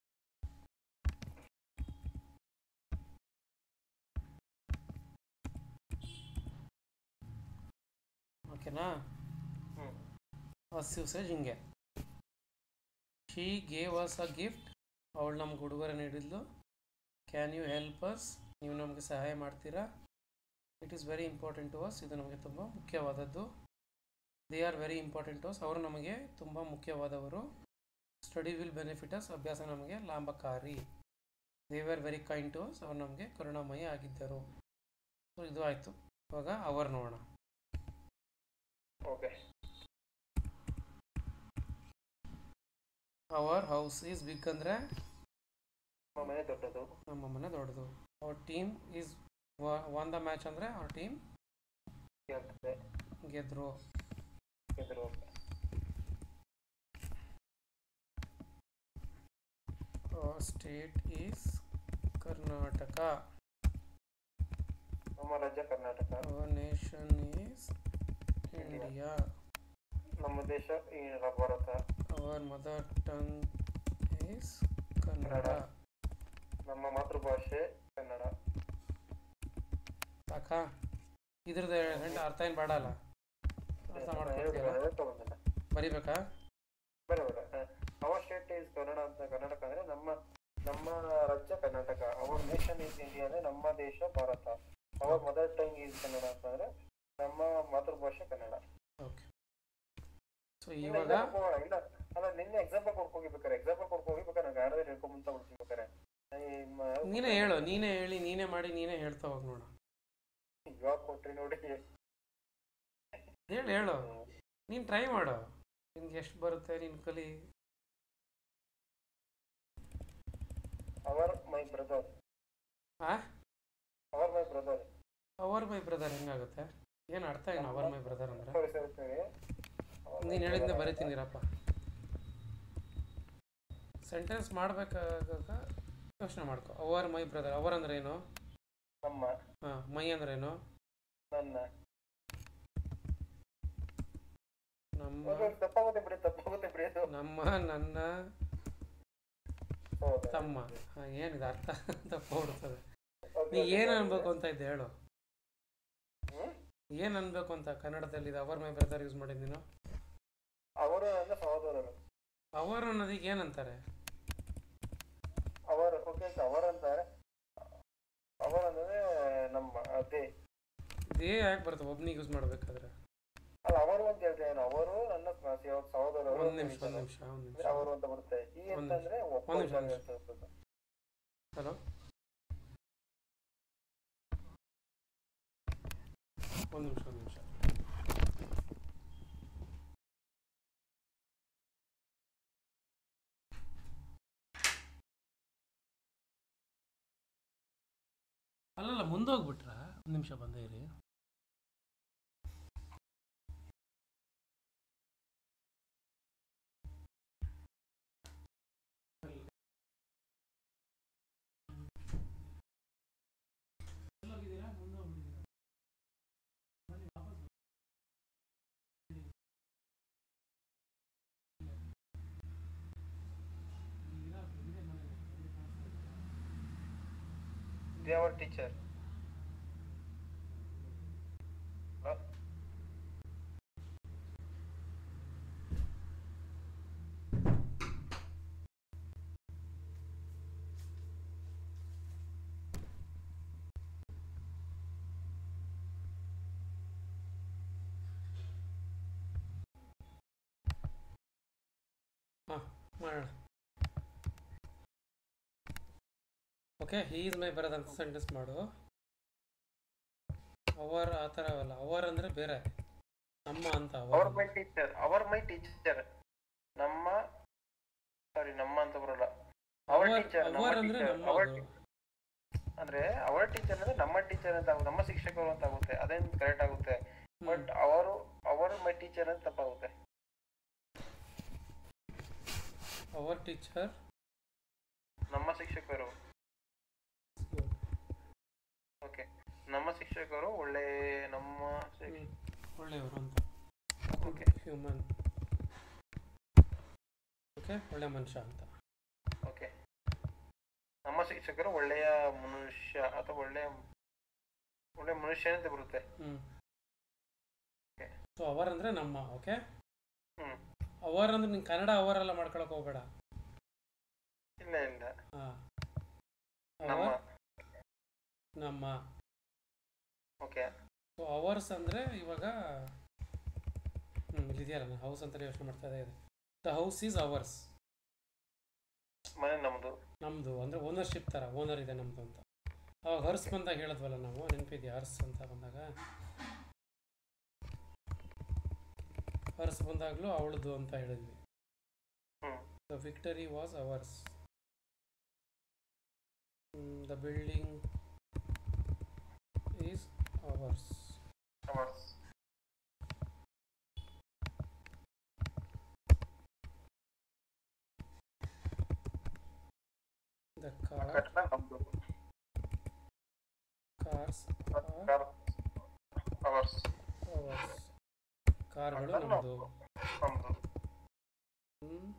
ಓಕೆನಾ ಹ್ಮ್ ಅಸ್ ಯೂಸೇಜ್ ಹಿಂಗೆ she gave us a gift ಅವಳು ನಮ್ಗೆ ಉಡುಗೊರೆ ನೀಡಿದ್ಲು ಕ್ಯಾನ್ ಯು ಹೆಲ್ಪ್ ಅಸ್ ನೀವು ನಮಗೆ ಸಹಾಯ ಮಾಡ್ತೀರಾ it is very important to us ಇದು ನಮಗೆ ತುಂಬ ಮುಖ್ಯವಾದದ್ದು they are very important to us ಅವರು ನಮಗೆ ತುಂಬ ಮುಖ್ಯವಾದವರು ಸ್ಟಡಿ ವಿಲ್ ಬೆನಿಫಿಟ್ ಅಸ್ ಅಭ್ಯಾಸ ನಮಗೆ ಲಾಭಕಾರಿ they are very kind to us ಅವರು ನಮಗೆ ಕರುಣಾಮಯಿ ಆಗಿದ್ದರು ಸೊ ಇದು ಆಯಿತು ಇವಾಗ ಅವರ್ ನೋಡೋಣ okay our house is big ಅಂದರೆ ನಮ್ಮ ಮನೆ ದೊಡ್ಡದು ನಮ್ಮ ಮನೆ ದೊಡ್ಡದು ಅವ್ರ team is won the match ಅಂದರೆ ಅವ್ರ ಟೀಮ್ ಹೇಳ್ತದೆ ಗೆದ್ರು ಗೆದ್ರು ಓಕೆ ಸ್ಟೇಟ್ ಈಸ್ ಕರ್ನಾಟಕ ನಮ್ಮ ರಾಜ್ಯ Karnataka our nation is India ನಮ್ಮ ದೇಶ ಈ Bharat our mother tongue is Kannada ನಮ್ಮ ಮಾತೃಭಾಷೆ ಕನ್ನಡ ಸಾಕಾ ಇದ್ರದ್ದು ಗಂಟೆ ಅರ್ಥ ಏನು ಬೇಡಲ್ಲ ಅರ್ಥ ಮಾಡ್ಕೊತೀರ ಹೇಳ್ಕೊಂಬಂದಿಲ್ಲ ಬರಿಬೇಕಾ ಬೇಡ ಬೇಡ ಅವರ್ ಸ್ಟೇಟ್ ಈಸ್ ಕನ್ನಡ ಅಂತ ಕರ್ನಾಟಕ ಅಂದ್ರೆ ನಮ್ಮ ನಮ್ಮ ರಾಜ್ಯ Karnataka our nation is India ಅಂದ್ರೆ ನಮ್ಮ ದೇಶ Bharat our mother tongue is Kannada ಅಂತಂದ್ರೆ ನಮ್ಮ ಮಾತೃಭಾಷೆ ಕನ್ನಡ ಓಕೆ ಸೊ ಇಲ್ಲ, ಇವಾಗ ಇಲ್ಲ, ಹೋಗೋಣ, ಇಲ್ಲ ಅಲ್ಲ ನಿನ್ನೆ ಎಕ್ಸಾಂಪಲ್ ಕೊಡ್ಕೋಗಿರ್ಬೇಕಾರೆ ಎಕ್ಸಾಂಪಲ್ ಕೊಡ್ಕೋಗಿರ್ಬೇಕಾರೆ ನಂಗೆ ಆಡೋದೇ ಹೇಳ್ಕೊಂಬಂತ ಬಿಡ್ತಿರ್ಬೇಕಾರೆ ನೀನೇ ಹೇಳು ನೀನೇ ಹೇಳಿ ನೀನೇ ಮಾಡಿ ನೀನೇ ಹೇಳ್ತಾ ಹೋಗಿ ನೋಡು ಇವಾಗ ಕೊಟ್ರಿ ನೋಡಿ ಹೇಳು ಹೇಳು ನೀನು ಟ್ರೈ ಮಾಡು ನಿನ್ಗೆ ಎಷ್ಟು ಬರುತ್ತೆ ನೀನು ಕಲಿ ಅವರ್ ಮೈ ಬ್ರದರ್ ಆ our my brother our my brother ಹೆಂಗಾಗುತ್ತೆ ಏನು ಅರ್ಥ ಏನು ಅವರ್ ಮೈ ಬ್ರದರ್ ಅಂದ್ರೆ ಸರಿ ಸರಿ ಸರಿ ನೀನು ಹೇಳಿದ್ದೆ ಬರಿತೀನಿ ಇರಪ್ಪ ಸೆಂಟೆನ್ಸ್ ಮಾಡ್ಬೇಕಾಗ ಯೋಚನೆ ಮಾಡ್ಕೊ ಅವರ್ ಮೈ ಬ್ರದರ್ ಅವರ್ ಅಂದ್ರೆ ಏನು ನಮ್ಮ ಹಾಂ ಮೈ ಅಂದ್ರೆ ಏನು ನನ್ನ ನಮ್ಮ ಹೌದು, ತಪ್ಪಾಗುತ್ತೆ ಬಿಡಿ ತಪ್ಪಾಗುತ್ತೆ ಬಿಡಿ ಅದು ನಮ್ಮ ನನ್ನ ಹೌದು ತಮ್ಮ ಹಾಂ ಏನಿದೆ ಅರ್ಥ ತಪ್ಪು ಹೊಡ್ತದೆ Okay, ನೀ okay, ಏನು okay. ಅನ್ಬೇಕು ಅಂತ ಇದ್ದೆ ಹೇಳು ಏನು ಅನ್ಬೇಕು ಅಂತ ಕನ್ನಡದಲ್ಲಿ ಇದು ಅವರ್ ಮೈ ಬ್ರದರ್ ಯೂಸ್ ಮಾಡಿದ್ದು ನೀನು ಅವರು ನನ್ನ ಸಹೋದರರು ಅವರ್ ಅನ್ನೋದಕ್ಕೆ ಏನಂತಾರೆ ಅವರು ಓಕೆ ಅವರ್ ಅಂತಾರೆ ಅವರ್ ಅಂದ್ರೆ ನಮ್ಮ ಅದೇ ಇದೇ ಯಾಕೆ ಬರುತ್ತೆ ಒಬ್ನಿಗೆ ಯೂಸ್ ಮಾಡ್ಬೇಕಾದ್ರೆ ಅಲ್ಲ ಅವರು ಅಂತ ಹೇಳ್ತೇನೆ ನಾನು. ಅವರು ನನ್ನ ಸ- ಸಹೋದರರು ಒಂದು ಅಂತ ನಿಮಿಷ ಒಂದು ಹೇಳ್ತಾರೆ. ನಿಮಿಷ ಒಂದು ಅಂದ್ರೆ ನಿಮಿಷ ಅವರು ಅಂತ ಬರುತ್ತೆ ಈ ಒಂದ್ ಅಂತಂದ್ರೆ ಒಬ್ಬ ಒಂದ್ ನಿಮಿಷ, ಅಂತ ಒಂದ್ ಹೇಳ್ತಾರೆ. ಹಲೋ ಒಂದು ನಿಮಿಷ ಒಂದು ನಿಮಿಷ ಅಲ್ಲಲ್ಲ ಮುಂದೆ ಹೋಗ್ಬಿಟ್ರಾ ಒಂದು ನಿಮಿಷ ಬಂದೇ ಇರಿ They are our teacher. Huh? ಹಾಂ ಮಾಡೋಣ ಓಕೆ ಹೀ ಈಸ್ ಮೈ ಬರೋದು ಅಂತ ಸೆಂಟೆನ್ಸ್ ಮಾಡು ಅವರ್ ಆ ಥರ ಅಲ್ಲ ಅವರ್ ಅಂದರೆ ಬೇರೆ ನಮ್ಮ ಅಂತ Our our my teacher. Our my teacher. ನಮ್ಮ ಸಾರಿ ನಮ್ಮ ಅಂತ ಬರಲ್ಲ ಅವರ್ ಅವರ್ ಟೀಚರ್ ನಮ್ಮ ಅವರ್ ಅಂದರೆ ಟೀಚರ್ ನಮ್ಮ ಅವರ್ ಅದು. ಅಂದ್ರೆ ಅವರ ಟೀಚರ್ ಅಂದ್ರೆ ನಮ್ಮ ಟೀಚರ್ ಅಂತ ಆಗುತ್ತೆ ನಮ್ಮ ಶಿಕ್ಷಕರು ಅಂತ ಆಗುತ್ತೆ ಅದೇನ್ ಕರೆಕ್ಟ್ ಆಗುತ್ತೆ ಹ್ಮ್. ಬಟ್ ಅವರು ಅವರು ಮೈ ಟೀಚರ್ ಅಂತ ತಪ್ಪಾಗುತ್ತೆ ಅವರ್ ಟೀಚರ್ ನಮ್ಮ ಶಿಕ್ಷಕರು ಓಕೆ ನಮ್ಮ ಶಿಕ್ಷಕರು ಒಳ್ಳೆ ನಮ್ಮ ಶಿಕ್ಷ- ಒಳ್ಳೆಯವರು ಅಂತ ಓಕೆ ಹ್ಯೂಮನ್ ಓಕೆ ಒಳ್ಳೆ ಮನುಷ್ಯ ಅಂತ ಓಕೆ ನಮ್ಮ ಶಿಕ್ಷಕರು ಒಳ್ಳೆಯ ಮನುಷ್ಯ ಅಥವಾ ಒಳ್ಳೆಯ ಒಳ್ಳೆ ಮನುಷ್ಯ ಅಂತ ಬರುತ್ತೆ ಹ್ಞೂ Okay. ಸೊ ಅವರ್ ಅಂದರೆ ನಮ್ಮ ಓಕೆ ಹ್ಮ್ ಅವರ್ ಅಂದ್ರೆ ನೀನು ಕನ್ನಡ ಅವರ್ ಎಲ್ಲ ಮಾಡ್ಕೊಳಕ್ಕೆ ಹೋಗ್ಬೇಡ ಇಲ್ಲ ಇಲ್ಲ ಹಾಂ ನಮ್ಮ ಅವರ್ ನಮ್ಮ ಓಕೆ ಸೊ ಅವರ್ಸ್ ಅಂದರೆ ಇವಾಗ ಹ್ಞೂ ಇಲ್ಲಿದೆಯಲ್ಲ ಹೌಸ್ ಅಂತಲೇ ಯೋಚನೆ ಮಾಡ್ತಾ ಇದೆ ದ ಹೌಸ್ ಈಸ್ ಅವರ್ಸ್ ಮನೆ ನಮ್ದು ನಮ್ಮದು ಅಂದರೆ ಓನರ್ಶಿಪ್ ಥರ ಓನರ್ ಇದೆ ನಮ್ಮದು ಅಂತ ಅವಾಗ ಹರ್ಸ್ ಬಂದಾಗ ಹೇಳಿದ್ವಲ್ಲ ನಾವು ನೆನಪಿದೆಯಾ ಹರ್ಸ್ ಅಂತ ಬಂದಾಗ ಹರ್ಸ್ ಬಂದಾಗಲೂ ಅವಳದು ಅಂತ ಹೇಳಿದ್ವಿ hmm the victory was ours the building is ours ours the car ಕಟ್ಟಡ ನಮ್ದು ಕಾರ್ಸ್ ಕಾರ್ ಅವರ್ಸ್ ಅವರ್ಸ್ ಕಾರ್ಗಳು ಕಟ್ಟಡ ನಮ್ಮದು ನಮ್ದು ಹ್ಮ್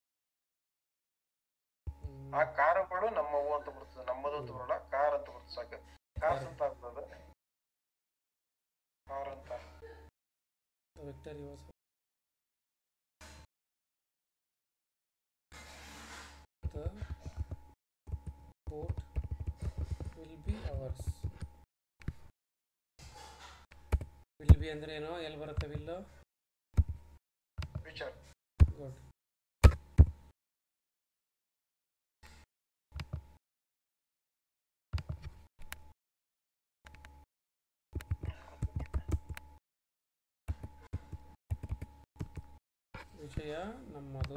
ಆ ಕಾರುಗಳು ನಮ್ಮವು ಅಂತ ಬರ್ತದೆ ನಮ್ಮದು ಅಂತ ಬರಲ್ಲ ಕಾರ್ ಅಂತ ಬರ್ತದೆ ಸಾಕು ಕಾರ್ಸ್ ಅಂತ ಆಗ್ತದೆ ಕಾರ್ ಅಂತ victory was the boat will be ours will be ಅಂದ್ರೆ ಏನೋ ಎಲ್ಲಿ ಬರುತ್ತೆ ವಿಲ್ಲು ಫ್ಯೂಚರ್ ಗುಡ್ ವಿಷಯ ನಮ್ಮದು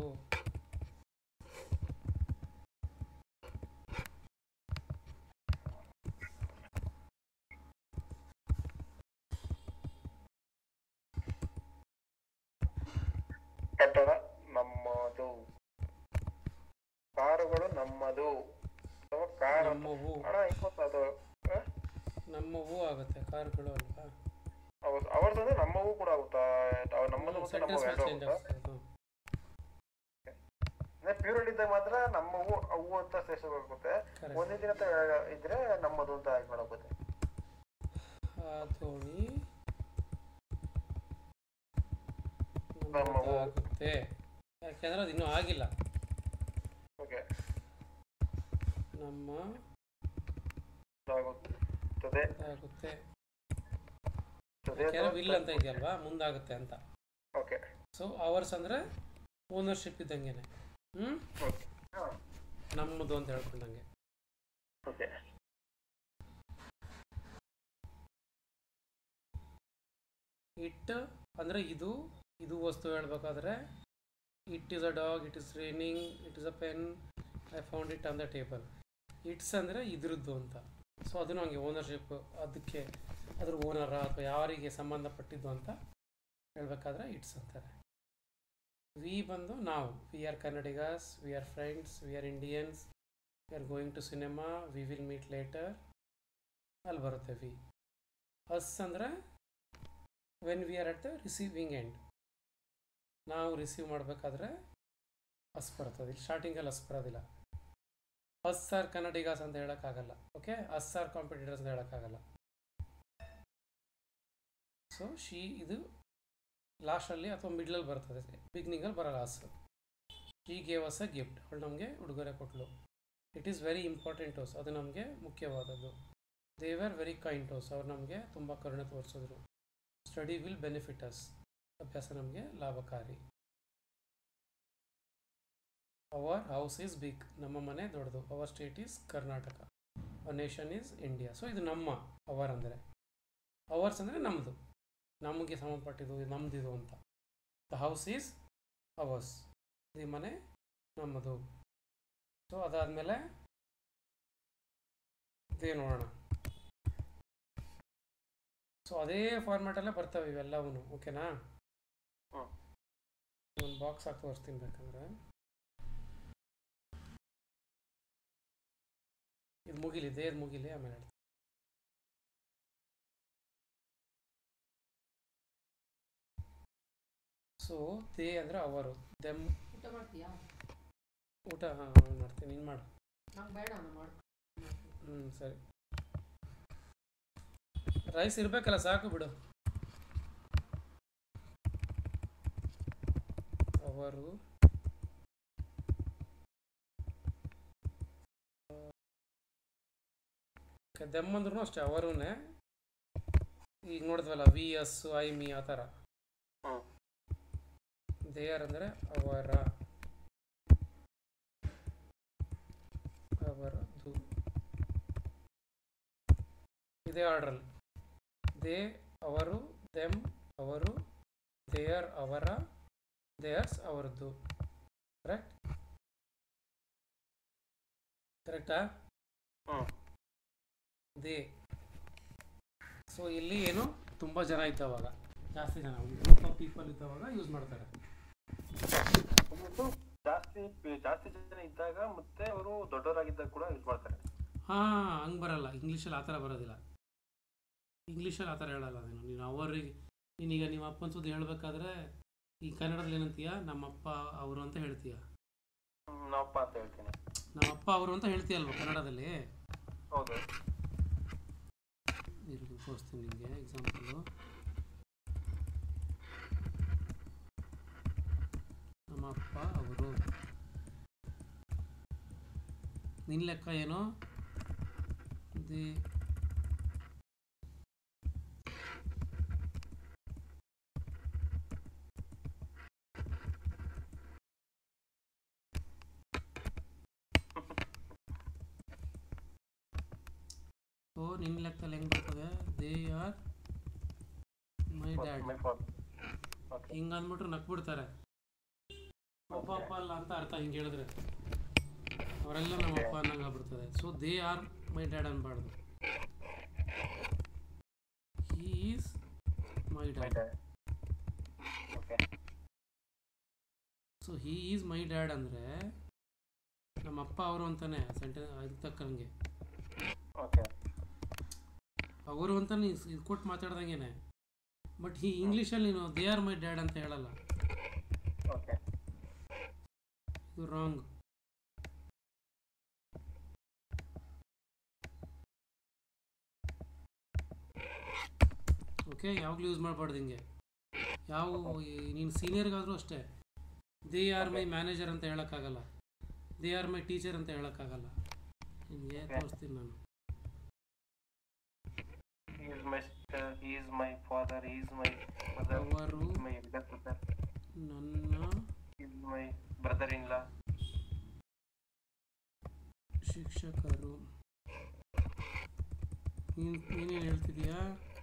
ಕಟ್ಟಡ ನಮ್ಮದು ಕಾರುಗಳು ನಮ್ಮದು ಅಥವಾ ಕಾರ್ ಅಂತ ನಮ್ಮವು ಅಣ್ಣ ಇಪ್ಪತ್ತು ಅದು ನಮ್ಮವು ಆಗುತ್ತೆ ಕಾರ್ಗಳು ಅಲ್ವಾ ಅವರ್ಸ್ ಅಂದ್ರೆ ನಮ್ಮವು ಕೂಡ ಆಗುತ್ತಾ ಅವ್ ನಮ್ಮದು ಮತ್ತೆ ನಮ್ಮ ಸೆಂಟೆನ್ಸ್ ಎರಡು ಚೇಂಜ್ ಆಗುತ್ತಾ ಆಗ್ತದೆ ಅಂದ್ರೆ ಪ್ಯೂರಿಟಿ ಇದ್ದಾಗ ಮಾತ್ರ ನಮ್ಮವು ಅವು ಅಂತ ಸೇರಿಸಬೇಕಾಗುತ್ತೆ ಕರೆಕ್ಟ್ ಒಂದೇ ದಿನ ತ- ಇದ್ರೆ ನಮ್ಮದು ಅಂತ ಆಯ್ಕೆ ಮಾಡಾಗುತ್ತೆ ಆ ದೋಣಿ ನಮ್ಮ ಊ- ಆಗುತ್ತೆ ಯಾಕೆಂದ್ರೆ ಅದು ಇನ್ನೂ ಆಗಿಲ್ಲ ಓಕೆ ನಮ್ಮ ಆಗುತ್ತದೆ ಆಗುತ್ತೆ ತ್ತದೆ ಯಾಕೆಂದ್ರೆ ವಿಲ್ ಅಂತ ಇದೆಯಲ್ವಾ ಮುಂದಾಗುತ್ತೆ ಅಂತ ಓಕೆ ಸೊ ಅವರ್ಸ್ ಅಂದರೆ ಓನರ್ಶಿಪ್ ಇದ್ದಂಗೆನೆ ಹ್ಞೂ ಓಕೆ ಹಾಂ ನಮ್ಮದು ಅಂತ ಹೇಳ್ಕೊಂಡಂಗೆ ಓಕೆ ಇಟ್ ಅಂದರೆ ಇದು ಇದು ವಸ್ತು ಹೇಳ್ಬೇಕಾದ್ರೆ it is a dog it is raining it is a pen I found it on the table it's ಅಂದರೆ ಇದ್ರದ್ದು ಅಂತ ಸೊ ಅದನ್ನು ಹಂಗೆ ಓನರ್ಶಿಪ್ ಅದಕ್ಕೆ ಅದ್ರ ಓನರ ಅಥವಾ ಯಾರಿಗೆ ಸಂಬಂಧಪಟ್ಟಿದ್ದು ಅಂತ ಹೇಳ್ಬೇಕಾದ್ರೆ ಇಟ್ಸ್ ಅಂತಾರೆ ವಿ ಬಂದು ನಾವು we are Kannadigas we are friends we are Indians we are going to cinema we will meet later ಅಲ್ಲಿ ಬರುತ್ತೆ ವಿ ಅಸ್ ಅಂದರೆ when we are at the receiving end ನಾವು ರಿಸೀವ್ ಮಾಡಬೇಕಾದ್ರೆ ಅಸ್ ಬರ್ತದೆ ಇಲ್ಲಿ ಸ್ಟಾರ್ಟಿಂಗಲ್ಲಿ ಅಸ್ ಬರೋದಿಲ್ಲ ಅಸ್ ಸರ್ ಕನ್ನಡಿಗಾಸ್ ಅಂತ ಹೇಳೋಕ್ಕಾಗಲ್ಲ ಓಕೆ ಅಸ್ ಸರ್ ಕಾಂಪಿಟೇಟರ್ಸ್ ಅಂತ ಹೇಳೋಕ್ಕಾಗಲ್ಲ ಸೊ ಶಿ ಇದು ಲಾಸ್ಟಲ್ಲಿ ಅಥವಾ ಮಿಡ್ಲಲ್ಲಿ ಬರ್ತದೆ ಬಿಗ್ನಿಂಗಲ್ಲಿ ಬರಲ್ಲ us she gave us a gift ಅವಳು ನಮಗೆ ಉಡುಗೊರೆ ಕೊಟ್ಟಳು it is very important to us ಅದು ನಮಗೆ ಮುಖ್ಯವಾದದ್ದು they are very kind to us ಅವ್ರು ನಮಗೆ ತುಂಬ ಕರುಣೆ ತೋರಿಸಿದ್ರು ಸ್ಟಡಿ ವಿಲ್ ಬೆನಿಫಿಟ್ ಅಸ್ ಅಭ್ಯಾಸ ನಮಗೆ ಲಾಭಕಾರಿ ಅವರ್ ಹೌಸ್ ಈಸ್ ಬಿಗ್ ನಮ್ಮ ಮನೆ ದೊಡ್ಡದು our state is Karnataka our nation is India so ಇದು ನಮ್ಮ ಅವರ್ ಅಂದರೆ ಅವರ್ಸ್ ಅಂದರೆ ನಮ್ಮದು ನಮಗೆ ಸಂಬಂಧಪಟ್ಟಿದ್ದು ಇದು ನಮ್ಮದಿದು ಅಂತ ದ ಹೌಸ್ ಈಸ್ ಅವರ್ಸ್ ಈ ಮನೆ ನಮ್ಮದು ಸೊ ಅದಾದಮೇಲೆ ಇದೇ ನೋಡೋಣ ಸೊ ಅದೇ ಫಾರ್ಮ್ಯಾಟಲ್ಲೇ ಬರ್ತವೆ ಇವೆಲ್ಲವೂ ಓಕೆನಾ ಹ್ಮ್. ಒಂದು ಬಾಕ್ಸ್ ಹಾಕಿ ತೋರಿಸ್ತೀನಿ ಬೇಕಂದ್ರೆ ಇದು ಮುಗಿಲಿ ದೇದ್ ಮುಗಿಲಿ ಆಮೇಲೆ ಹೇಳ್ತೀನಿ. ಸೊ ದೇ ಅಂದರೆ ಅವರು ದೆಮ್ ಊಟ ಮಾಡ್ತೀಯಾ ಊಟ ಹಾಂ ಮಾಡ್ತೀನಿ ನೀನು ಮಾಡು ನಂಗೆ ಬೇಡ ನಾನು ಮಾಡು ಹ್ಞೂ ಸರಿ ರೈಸ್ ಇರಬೇಕಲ್ಲ ಸಾಕು ಬಿಡು ಅವರು ದೆಮ್ಮಂದ್ರೂ ಅಷ್ಟೇ ಅವರೂನೇ ಈಗ ನೋಡಿದ್ವಲ್ಲ ವಿ ಎಸ್ ಐ ಮಿ ಆ ಥರ ಹ್ಮ್. ದೇಯರ್ ಅಂದರೆ ಅವರ ಅವರದು ಇದೇ ಆರ್ಡ್ರಲ್ಲಿ ದೇ ಅವರು ದೆಮ್ ಅವರು ದೇಯರ್ ಅವರ ದೇಯರ್ಸ್ ಅವರದ್ದು ಕರೆಕ್ಟ್ ಕರೆಕ್ಟಾ ಹ್ಮ್. ದೇ ಸೊ ಇಲ್ಲಿ ಏನು ತುಂಬ ಜನ ಇದ್ದವಾಗ ಜಾಸ್ತಿ ಜನ ಗ್ರೂಪ್ ಆಫ್ ಪೀಪಲ್ ಇದ್ದವಾಗ ಯೂಸ್ ಮಾಡ್ತಾರೆ ಒಂದು ಜಾಸ್ತಿ ಜಾಸ್ತಿ ಜನ ಇದ್ದಾಗ ಮತ್ತೆ ಅವರು ದೊಡ್ಡವರಾಗಿದ್ದಾಗ ಕೂಡ ಯೂಸ್ ಮಾಡ್ತಾರೆ ಹಾಂ ಹಂಗೆ ಬರಲ್ಲ ಇಂಗ್ಲೀಷಲ್ಲಿ ಆ ಥರ ಬರೋದಿಲ್ಲ ಇಂಗ್ಲೀಷಲ್ಲಿ ಆ ಥರ ಹೇಳಲ್ಲ ನೀನು ನೀನು ಅವರಿಗೆ ನೀನೀಗ ನಿಮ್ಮ ಅಪ್ಪನ ಸುದ್ದಿ ಹೇಳಬೇಕಾದ್ರೆ ಈ ಕನ್ನಡದಲ್ಲಿ ಏನಂತೀಯ ನಮ್ಮಪ್ಪ ಅವರು ಅಂತ ಹೇಳ್ತೀಯ ಹ್ಮ್, ನಾವಪ್ಪ ಅಂತ ಹೇಳ್ತೀನಿ ನಮ್ಮಪ್ಪ ಅವರು ಅಂತ ಹೇಳ್ತೀಯಲ್ವ ಕನ್ನಡದಲ್ಲಿ ಹೌದು ಇರು ತೋರಿಸ್ತೀನಿ ನಿಮಗೆ ಎಕ್ಸಾಂಪಲು ನಮ್ಮ ಅಪ್ಪ ಅವರು ನಿನ್ನ ಲೆಕ್ಕ ಏನು ದೇ ಸೊ ನಿನ್ನ ಲೆಕ್ಕದಲ್ಲಿ ಹೆಂಗೆ ಬರ್ತದೆ they are my dad My father. Okay. ಹಿಂಗೆ ಅಂದ್ಬಿಟ್ರೆ ನಕ್ಬಿಡ್ತಾರೆ ಅಪ್ಪ ಅಪ್ಪ ಅಲ್ಲ ಅಂತ ಅರ್ಥ ಹಿಂಗೆ ಹೇಳಿದ್ರೆ ಅವರೆಲ್ಲ ನಮ್ಮ ಅಪ್ಪ ಅನ್ನಂಗೆ ಆಗ್ಬಿಡ್ತದೆ so they are my dad ಅನ್ಬಾರ್ದು he is my My dad dad. Okay. So he is my dad ಅಂದರೆ ನಮ್ಮ ಅಪ್ಪ ಅವರು ಅಂತಾನೆ ಸೆಂಟೆನ್ಸ್ ಅದಕ್ಕೆ ತಕ್ಕಂಗೆ Okay. ಅವರು ಅಂತ ನೀನು ಇದು ಕೊಟ್ಟು ಮಾತಾಡ್ದಂಗೆನೆ ಬಟ್ ಈ ಇಂಗ್ಲೀಷಲ್ಲಿ ನೀನು ದೇ ಆರ್ ಮೈ ಡ್ಯಾಡ್ ಅಂತ ಹೇಳಲ್ಲ Okay. ಇದು ರಾಂಗ್ ಓಕೆ ಯಾವಾಗಲೂ ಯೂಸ್ ಮಾಡಬಾರ್ದು ಹಿಂಗೆ ಯಾವ ನೀನು ಸೀನಿಯರ್ಗಾದರೂ ಅಷ್ಟೇ ದೇ ಆರ್ ಮೈ ಮ್ಯಾನೇಜರ್ ಅಂತ ಹೇಳೋಕ್ಕಾಗಲ್ಲ ದೇ ಆರ್ ಮೈ ಟೀಚರ್ ಅಂತ ಹೇಳೋಕ್ಕಾಗಲ್ಲ ನಿಮಗೆ Okay. ತೋರಿಸ್ತೀನಿ ನಾನು he is my sister he is my father he is my mother ಅವರು he is my elder brother ನನ್ನ he is my brother in law ಶಿಕ್ಷಕರು ನೀನು ನೀನೇನು ಹೇಳ್ತಿದೀಯಾ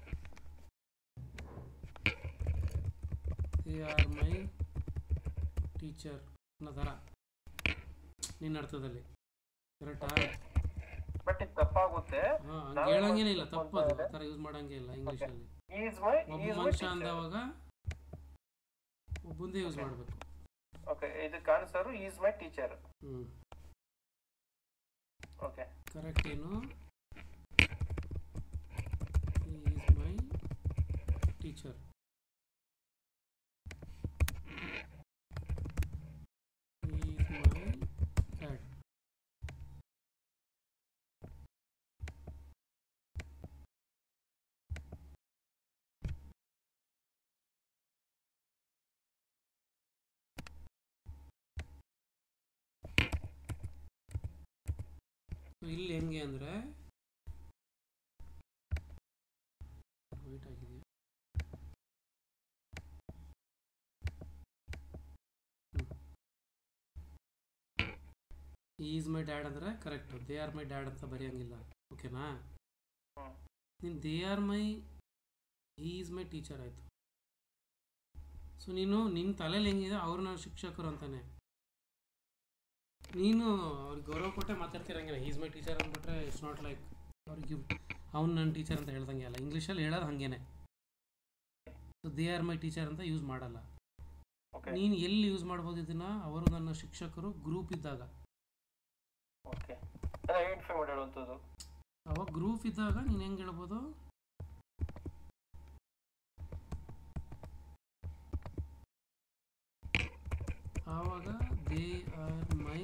ದೇ ಆರ್ ಮೈ ಟೀಚರ್ ಅನ್ನೋ ಥರ ನಿನ್ನ ಅರ್ಥದಲ್ಲಿ ಕರೆಕ್ಟಾ ಬಟ್ ಇದು ತಪ್ಪಾಗುತ್ತೆ ಹಾಂ ನಾವು ಹಂಗೆ ಹೇಳಂಗೇನೆ ಇಲ್ಲ ತಪ್ಪು ತಪ್ಪದು ಅಂತ ಆ ಥರ ಯೂಸ್ ಮಾಡಂಗೆ ಇಲ್ಲ ಇಂಗ್ಲೀಷಲ್ಲಿ he is my ಒಬ್ಬ he is my ಮನುಷ್ಯ teacher. ಅಂದವಾಗ ಒಬ್ಬಂದೇ ಯೂಸ್ Okay. ಮಾಡಬೇಕು okay ಇದಕ್ಕೆ answer he is my teacher ಹ್ಞೂ okay ಕರೆಕ್ಟ್ ಏನು is my teacher is my dad ಇಲ್ಲಿ ಹೆಂಗೆ ಅಂದರೆ ವೈಟ್ ಆಗಿದೆ ಈಸ್ ಮೈ ಡ್ಯಾಡ್ ಅಂದರೆ correct they are my dad ಅಂತ ಬರೆಯಂಗಿಲ್ಲ ಓಕೆನಾ ಹ್ಮ್. ನೀನು they are my is my teacher ಆಯಿತು ಸೊ ನೀನು ನಿನ್ನ ತಲೆಯಲ್ಲಿ ಹೆಂಗಿದೆ ಅವ್ರು ನಾನು ಶಿಕ್ಷಕರು ಅಂತಾನೆ ನೀನು ಅವ್ರಿಗೆ ಗೌರವ ಕೊಟ್ಟೆ ಮಾತಾಡ್ತಿರಂಗಿಲ್ಲ ಈಸ್ ಮೈ ಟೀಚರ್ ಅಂದ್ಬಿಟ್ರೆ ಇಟ್ಸ್ ನಾಟ್ ಲೈಕ್ ಅವ್ರಿಗೆ ಅವ್ನು ನನ್ನ ಟೀಚರ್ ಅಂತ ಹೇಳ್ದಂಗೆ ಅಲ್ಲ ಇಂಗ್ಲೀಷಲ್ಲಿ ಹೇಳೋದು ಹಾಗೇನೆ so they are my teacher ಅಂತ ಯೂಸ್ ಮಾಡಲ್ಲ okay ನೀನು ಎಲ್ಲಿ ಯೂಸ್ ಮಾಡ್ಬೋದು ಇದನ್ನ ಅವರು ನನ್ನ ಶಿಕ್ಷಕರು ಗ್ರೂಪ್ ಇದ್ದಾಗ okay ನಾನು ಐಡೆಂಟಿಫೈ ಮಾಡಿ ಹೇಳುವಂಥದ್ದು ಅವಾಗ ಗ್ರೂಪ್ ಇದ್ದಾಗ ನೀನು ಹೆಂಗೆ ಹೇಳ್ಬೋದು ಆವಾಗ ದೇ ಆರ್ ಮೈ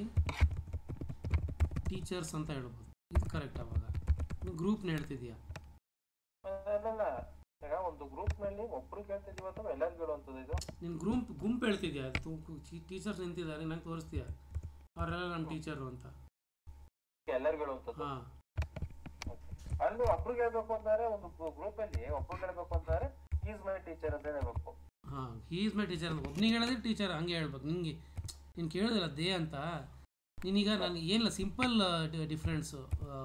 ಟೀಚರ್ಸ್ ಅಂತ ಹೇಳ್ಬೋದು ಇದು ಕರೆಕ್ಟ್ ಅವಾಗ ನೀನು ಗ್ರೂಪ್ನ ಹೇಳ್ತಿದ್ಯಾ ಅಲ್ಲಲ್ಲ ಈಗ ಒಂದು ಗ್ರೂಪ್ ನಲ್ಲಿ ಒಬ್ರು ಕೇಳ್ತಿದೀವಿ ಅಥವಾ ಎಲ್ಲರಿಗೂ ಹೇಳುವಂಥದ್ದು ಇದು ನೀನು ಗ್ರೂಪ್ ಗುಂಪು ಹೇಳ್ತಿದ್ಯಾ ಟೀಚರ್ಸ್ ನಿಂತಿದ್ದಾರೆ ನಂಗೆ ತೋರಿಸ್ತೀಯ ಅವರೆಲ್ಲ ನಮ್ಮ ಟೀಚರು ಅಂತ ಎಲ್ಲರಿಗೂ ಹೇಳುವಂಥದ್ದು ಹಾಂ ಅಲ್ಲಿ ಒಬ್ರಿಗೆ ಹೇಳ್ಬೇಕು ಅಂತಾರೆ ಒಂದು ಗ್ರೂಪ್ ಅಲ್ಲಿ ಒಬ್ರು ಹೇಳ್ಬೇಕು ಅಂತಾರೆ ಈಸ್ ಮೈ ಟೀಚರ್ ಅಂತ ಹೇಳ್ಬೇಕು ಹಾಂ ಈಸ್ ಮೈ ಟೀಚರ್ ಅಂತ ಒಬ್ನಿಗೆ ಹೇಳಿದ್ರೆ ಟೀಚರ್ ಹಂಗೆ ಹೇಳ್ಬೇಕು ನಿಂಗೆ ನೀನು ಕೇಳಿದಲ್ಲ ದೇ ಅಂತ ನೀನೀಗ ನಾನು ಏನಿಲ್ಲ ಸಿಂಪಲ್ ಡಿಫ್ರೆನ್ಸು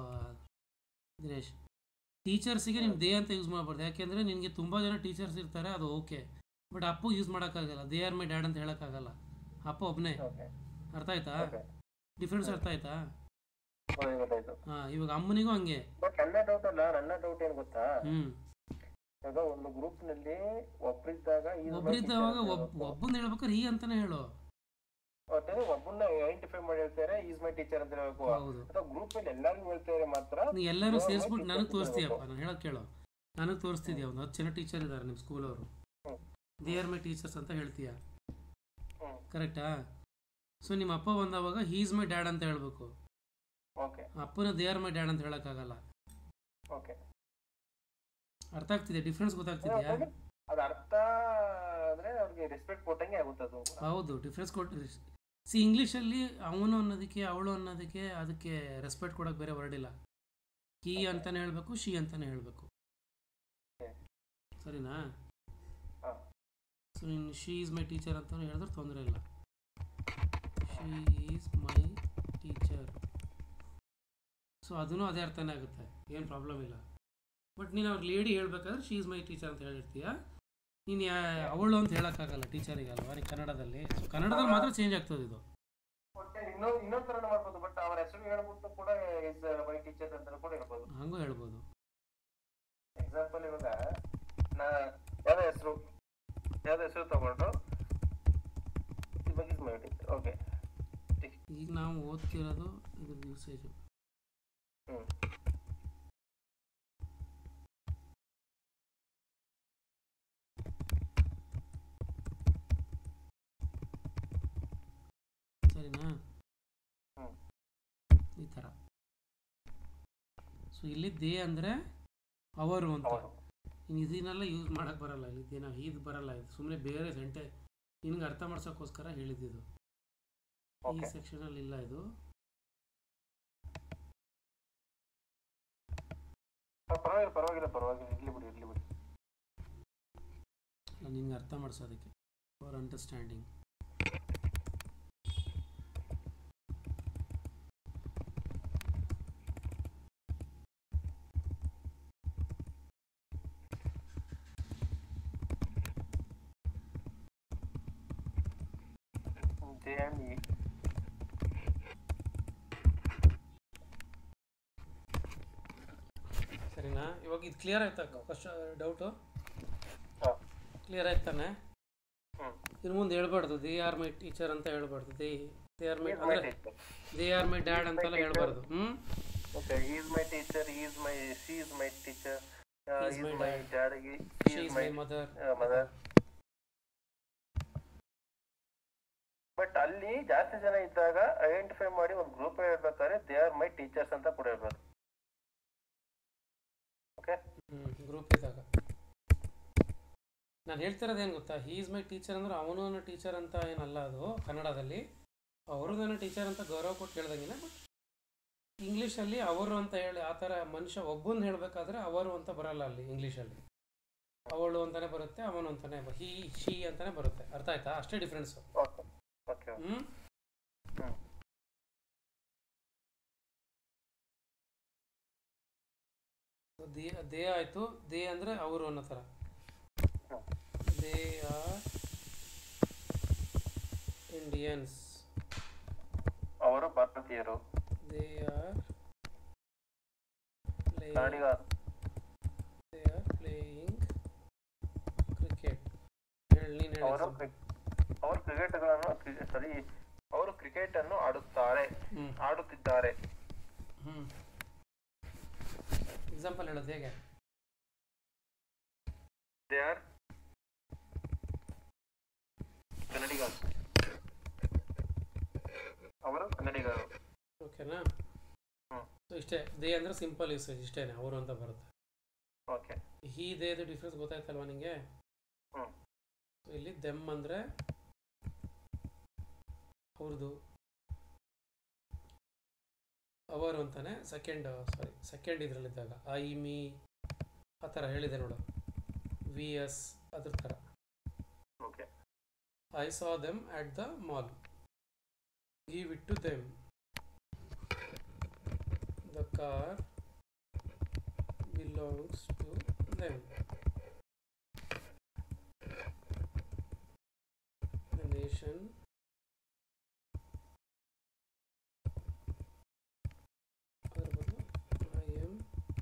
ದಿನೇಶ್ ಟೀಚರ್ಸಿಗೆ ನೀನು ದೇ ಅಂತ ಯೂಸ್ ಮಾಡಬಾರ್ದು ಯಾಕೆಂದರೆ ನಿನಗೆ ತುಂಬ ಜನ ಟೀಚರ್ಸ್ ಇರ್ತಾರೆ ಅದು ಓಕೆ ಬಟ್ ಅಪ್ಪು ಯೂಸ್ ಮಾಡೋಕ್ಕಾಗಲ್ಲ ದೇ ಆರ್ ಮೈ ಡ್ಯಾಡ್ ಅಂತ ಹೇಳೋಕ್ಕಾಗಲ್ಲ ಅಪ್ಪ ಒಬ್ಬನೇ ಓಕೆ ಅರ್ಥ ಆಯ್ತಾ ಓಕೆ ಡಿಫ್ರೆನ್ಸ್ ಅರ್ಥ ಆಯ್ತಾ ಗೊತ್ತಾಯ್ತು ಹಾಂ ಇವಾಗ ಅಮ್ಮನಿಗೂ ಹಂಗೆ ಬಟ್ ನನ್ನ ಡೌಟ್ ಅಲ್ಲ ನನ್ನ ಡೌಟ್ ಏನ್ ಗೊತ್ತಾ ಹ್ಞೂ ಈಗ ಒಂದು ಗ್ರೂಪ್ ನಲ್ಲಿ ಒಬ್ರಿದ್ದಾಗ is my ಒಬ್ರಿದ್ದವಾಗ teacher ಅಂತ ಒಬ್ಬ ಹೇಳ್ಬೇಕು. ಒಬ್ಬಂದು ಹೇಳ್ಬೇಕಾದ್ರೆ ಈ ಅಂತಲೇ ಹೇಳು ಮತ್ತೆ ಒಬ್ಬನ್ನ ಐಡೆಂಟಿಫೈ ಮಾಡಿ ಹೇಳ್ತಾರೆ ಈಸ್ ಮೈ ಟೀಚರ್ ಅಂತ ಹೇಳ್ಬೇಕು ಹೌದು ಅಥವಾ ಗ್ರೂಪ್ ಅಲ್ಲಿ ಎಲ್ಲರಿಗೂ ಹೇಳ್ತಾರೆ ಮಾತ್ರ ನೀ ಎಲ್ಲರೂ ಹ್ಮ್, ಸೇರಿಸ್ಬಿಟ್ಟು teacher ನನಗೆ ಅಂತ ತೋರಿಸ್ತೀಯಪ್ಪ ಹೇಳ್ಬೇಕು. ನಾನು ಹೇಳೋದು ಕೇಳು ನನಗೆ ತೋರಿಸ್ತಿದ್ಯಾ ಒಂದು ಹತ್ತು ಜನ ಟೀಚರ್ ಇದ್ದಾರೆ ನಿಮ್ಮ ಸ್ಕೂಲವರು ಹ್ಮ್. ದೇ ಆರ್ ಮೈ ಟೀಚರ್ಸ್ ಅಂತ ಹೇಳ್ತೀಯ ಹ್ಮ್ ಕರೆಕ್ಟಾ ಸೊ ನಿಮ್ಮ ಅಪ್ಪ ಬಂದವಾಗ ಹೀಸ್ ಮೈ ಡ್ಯಾಡ್ ಅಂತ ಹೇಳ್ಬೇಕು ಓಕೆ ಅಪ್ಪನ ದೇ ಆರ್ ಮೈ ಡ್ಯಾಡ್ ಅಂತ ಹೇಳೋಕ್ಕಾಗಲ್ಲ ಓಕೆ ಅರ್ಥ ಆಗ್ತಿದೆ ಡಿಫ್ರೆನ್ಸ್ ಗೊತ್ತಾಗ್ತಿದ್ಯಾ ಅದ ಅರ್ಥ ಅಂದ್ರೆ ಅವ್ರಿಗೆ ರೆಸ್ಪೆಕ್ಟ್ ಕೊಟ್ಟಂಗೆ ಆಗುತ್ತೆ ಅದು ಹೌದು ಡಿಫ್ರೆನ್ಸ್ ಕೊಟ್ಟು ಸಿ ಇಂಗ್ಲೀಷಲ್ಲಿ ಅವನು ಅನ್ನೋದಕ್ಕೆ ಅವಳು ಅನ್ನೋದಕ್ಕೆ ಅದಕ್ಕೆ ರೆಸ್ಪೆಕ್ಟ್ ಕೊಡೋಕೆ ಬೇರೆ ವರ್ಡ್ ಇಲ್ಲ ಹೀ ಅಂತಾನೆ ಹೇಳಬೇಕು ಶಿ ಅಂತಾನೆ ಹೇಳಬೇಕು Okay. ಸರಿನಾ ಹಾ. ಸೊ ನೀನು ಶಿ ಈಸ್ ಮೈ ಟೀಚರ್ ಅಂತ ಹೇಳಿದ್ರೆ ತೊಂದರೆ ಇಲ್ಲ she is my teacher so ಅದೂ ಅದೇ ಅರ್ಥನೇ ಆಗುತ್ತೆ ಏನು ಪ್ರಾಬ್ಲಮ್ ಇಲ್ಲ ಬಟ್ ನೀನು ಅವ್ರ ಲೇಡಿ ಹೇಳ್ಬೇಕಾದ್ರೆ ಶಿ ಈಸ್ ಮೈ ಟೀಚರ್ ಅಂತ ಹೇಳಿರ್ತೀಯ ನೀನು ಯಾ ಅವಳು ಅಂತ ಹೇಳೋಕ್ಕಾಗಲ್ಲ ಟೀಚರಿಗೆ ಅಲ್ವಾ ನೀನು ಕನ್ನಡದಲ್ಲಿ ಸೊ ಕನ್ನಡದಲ್ಲಿ ಮಾತ್ರ ಚೇಂಜ್ ಆಗ್ತದೆ ಇದು ಮತ್ತೆ ಇನ್ನೊಂದು ಇನ್ನೊಂದ್ ತರ ಮಾಡ್ಬೋದು ಬಟ್ ಅವ್ರ ಹೆಸರು ಹೇಳ್ಬಿಟ್ಟು ಕೂಡ ಇಸ್ ಮೈ ಟೀಚರ್ ಅಂತ ಕೂಡ ಹೇಳ್ಬೋದು ಹಂಗೂ ಹೇಳ್ಬೋದು ಎಕ್ಸಾಂಪಲ್ ಇವಾಗ ನಾ ಯಾವ್ದೋ ಹೆಸರು ಯಾವ್ದೋ ಹೆಸರು ತಗೊಂಡು ಇವಾಗ ಇಸ್ ಮೈ ಟೀಚರ್ ಓಕೆ ಈಗ ನಾವು ಓದ್ತಿರೋದು ಇದ್ರ ಯೂಸೇಜು ಹ್ಮ್ ಸರಿನಾ ಹ್ಮ್. ಈ ಥರ ಸೊ ಇಲ್ಲಿ ದೇ ಅಂದರೆ ಅವರು ಅಂತ ಹೌದು ಇನ್ನು ಇದನ್ನೆಲ್ಲ ಯೂಸ್ ಮಾಡೋಕ್ಕೆ ಬರಲ್ಲ ಇಲ್ಲಿ ಇದೇನೋ ಇದು ಬರಲ್ಲ ಇದು ಸುಮ್ಮನೆ ಬೇರೆ ಸೆಂಟೆ ನಿನ್ಗೆ ಅರ್ಥ ಮಾಡ್ಸೋಕ್ಕೋಸ್ಕರ ಹೇಳಿದ್ದಿದು ಈ Okay. ಸೆಕ್ಷನಲ್ಲಿ ಇಲ್ಲ ಇದು ಆ, ಪರವಾಗಿಲ್ಲ ಪರವಾಗಿಲ್ಲ ಪರವಾಗಿಲ್ಲ ಇರ್ಲಿ ಬಿಡಿ ಇರ್ಲಿ ಬಿಡಿ ಅಲ್ಲ ನಿನ್ಗೆ ಅರ್ಥ ಮಾಡಿಸೋದಕ್ಕೆ for understanding J and E ಸರಿನಾ ಇವಾಗ ಇದು ಕ್ಲಿಯರ್ ಆಯ್ತಾ ಕಷ್ಟ ಡೌಟು ಹಾಂ ಕ್ಲಿಯರ್ ಆಯ್ತು ತಾನೆ ಹ್ಞೂ ಇನ್ನು ಮುಂದೆ ಹೇಳ್ಬಾರ್ದು ದೇ ಆರ್ ಮೈ ಟೀಚರ್ ಅಂತ ಹೇಳ್ಬಾರ್ದು they they are my is my ಅಂದರೆ teacher they are my dad ಅಂತೆಲ್ಲ ಹೇಳ್ಬಾರ್ದು ಹ್ಞೂ okay is my teacher is my she is my teacher He is is my my dad. Dad she is my mother mother but ಅಲ್ಲಿ ಜಾಸ್ತಿ ಜನ ಇದ್ದಾಗ identify ಮಾಡಿ ಒಂದು ಗ್ರೂಪ್ ಹೇಳ್ಬೇಕಾದ್ರೆ ದೇ ಆರ್ ಮೈ ಟೀಚರ್ಸ್ ಅಂತ ಕೂಡ ಹೇಳ್ಬೋದು ಓಕೆ ಹ್ಞೂ ಗ್ರೂಪ್ ಇದ್ದಾಗ ನಾನು ಹೇಳ್ತಿರೋದು ಏನು ಗೊತ್ತಾ ಹೀ ಈಸ್ ಮೈ ಟೀಚರ್ ಅಂದ್ರೆ ಅವನು ನನ್ನ ಟೀಚರ್ ಅಂತ ಏನಲ್ಲ ಅದು ಕನ್ನಡದಲ್ಲಿ ಅವರು ನನ್ನ ಟೀಚರ್ ಅಂತ ಗೌರವ ಕೊಟ್ಟು ಹೇಳ್ದಂಗಿಲ್ಲ ಬಟ್ ಇಂಗ್ಲೀಷಲ್ಲಿ ಅವರು ಅಂತ ಹೇಳಿ ಆ ಥರ ಮನುಷ್ಯ ಒಬ್ಬಂದು ಹೇಳಬೇಕಾದ್ರೆ ಅವರು ಅಂತ ಬರಲ್ಲ ಅಲ್ಲಿ ಇಂಗ್ಲೀಷಲ್ಲಿ ಅವಳು ಅಂತಾನೆ ಬರುತ್ತೆ ಅವನು ಅಂತಾನೆ ಹಿ ಶಿ ಅಂತಾನೆ ಬರುತ್ತೆ ಅರ್ಥ ಆಯ್ತಾ ಅಷ್ಟೇ ಡಿಫ್ರೆನ್ಸು ಓಕೆ ಓಕೆ ಹ್ಞೂ ಹ್ಮ್. ದೇ ದೇ ಆಯಿತು ದೇ ಅಂದರೆ ಅವರು ಅನ್ನೋ ಥರ ಹ್ಮ್. ದೇ ಆರ್ ಇಂಡಿಯನ್ಸ್ ಅವರು ಭಾರತೀಯರು ದೇ ಆರ್ ನಾಡಿಗಾರ ದೇ ಆರ್ ಪ್ಲೇಯಿಂಗ್ ಕ್ರಿಕೆಟ್ ಹೇಳಿ ನೀನು ಅವರು ಹೇಳಿ ಅವರು ಕ್ರಿಕೆಟ್ಗಳನ್ನು ಸರಿ ಅವರು ಕ್ರಿಕೆಟ್ ಅನ್ನು ಆಡುತ್ತಾರೆ ಹ್ಞೂ ಆಡುತ್ತಿದ್ದಾರೆ ಹ್ಞೂ ಎಕ್ಸಾಂಪಲ್ ಹೇಳೋದು ಹೇಗೆ ದೇ ಆರ್ ಕನ್ನಡಿಗರು ಅವರು ಕನ್ನಡಿಗರು ಓಕೆನಾ ಹ್ಮ್. ಸೊ ಇಷ್ಟೇ ದೇ ಅಂದರೆ ಸಿಂಪಲ್ ಯೂಸೇಜ್ ಇಷ್ಟೇ ಅವರು ಅಂತ ಬರುತ್ತೆ ಓಕೆ ಹೀ ದೇದು ಡಿಫ್ರೆನ್ಸ್ ಗೊತ್ತಾಯ್ತಲ್ವಾ ನಿಂಗೆ ಹ್ಮ್. ಸೊ ಇಲ್ಲಿ ದೆಮ್ ಅಂದರೆ ಅವ್ರದ್ದು ಅವರು ಅಂತಾನೆ ಸೆಕೆಂಡ್ ಸಾರಿ ಸೆಕೆಂಡ್ ಇದರಲ್ಲಿದ್ದಾಗ ಐ ಮೀ ಆ ಥರ ಹೇಳಿದೆ ನೋಡು ವಿ ಎಸ್ ಅದ್ರ ಥರ okay I saw them at the mall give it to them the car belongs to them the nation ಅದರ ಬದಲು ಐ ಆಮ್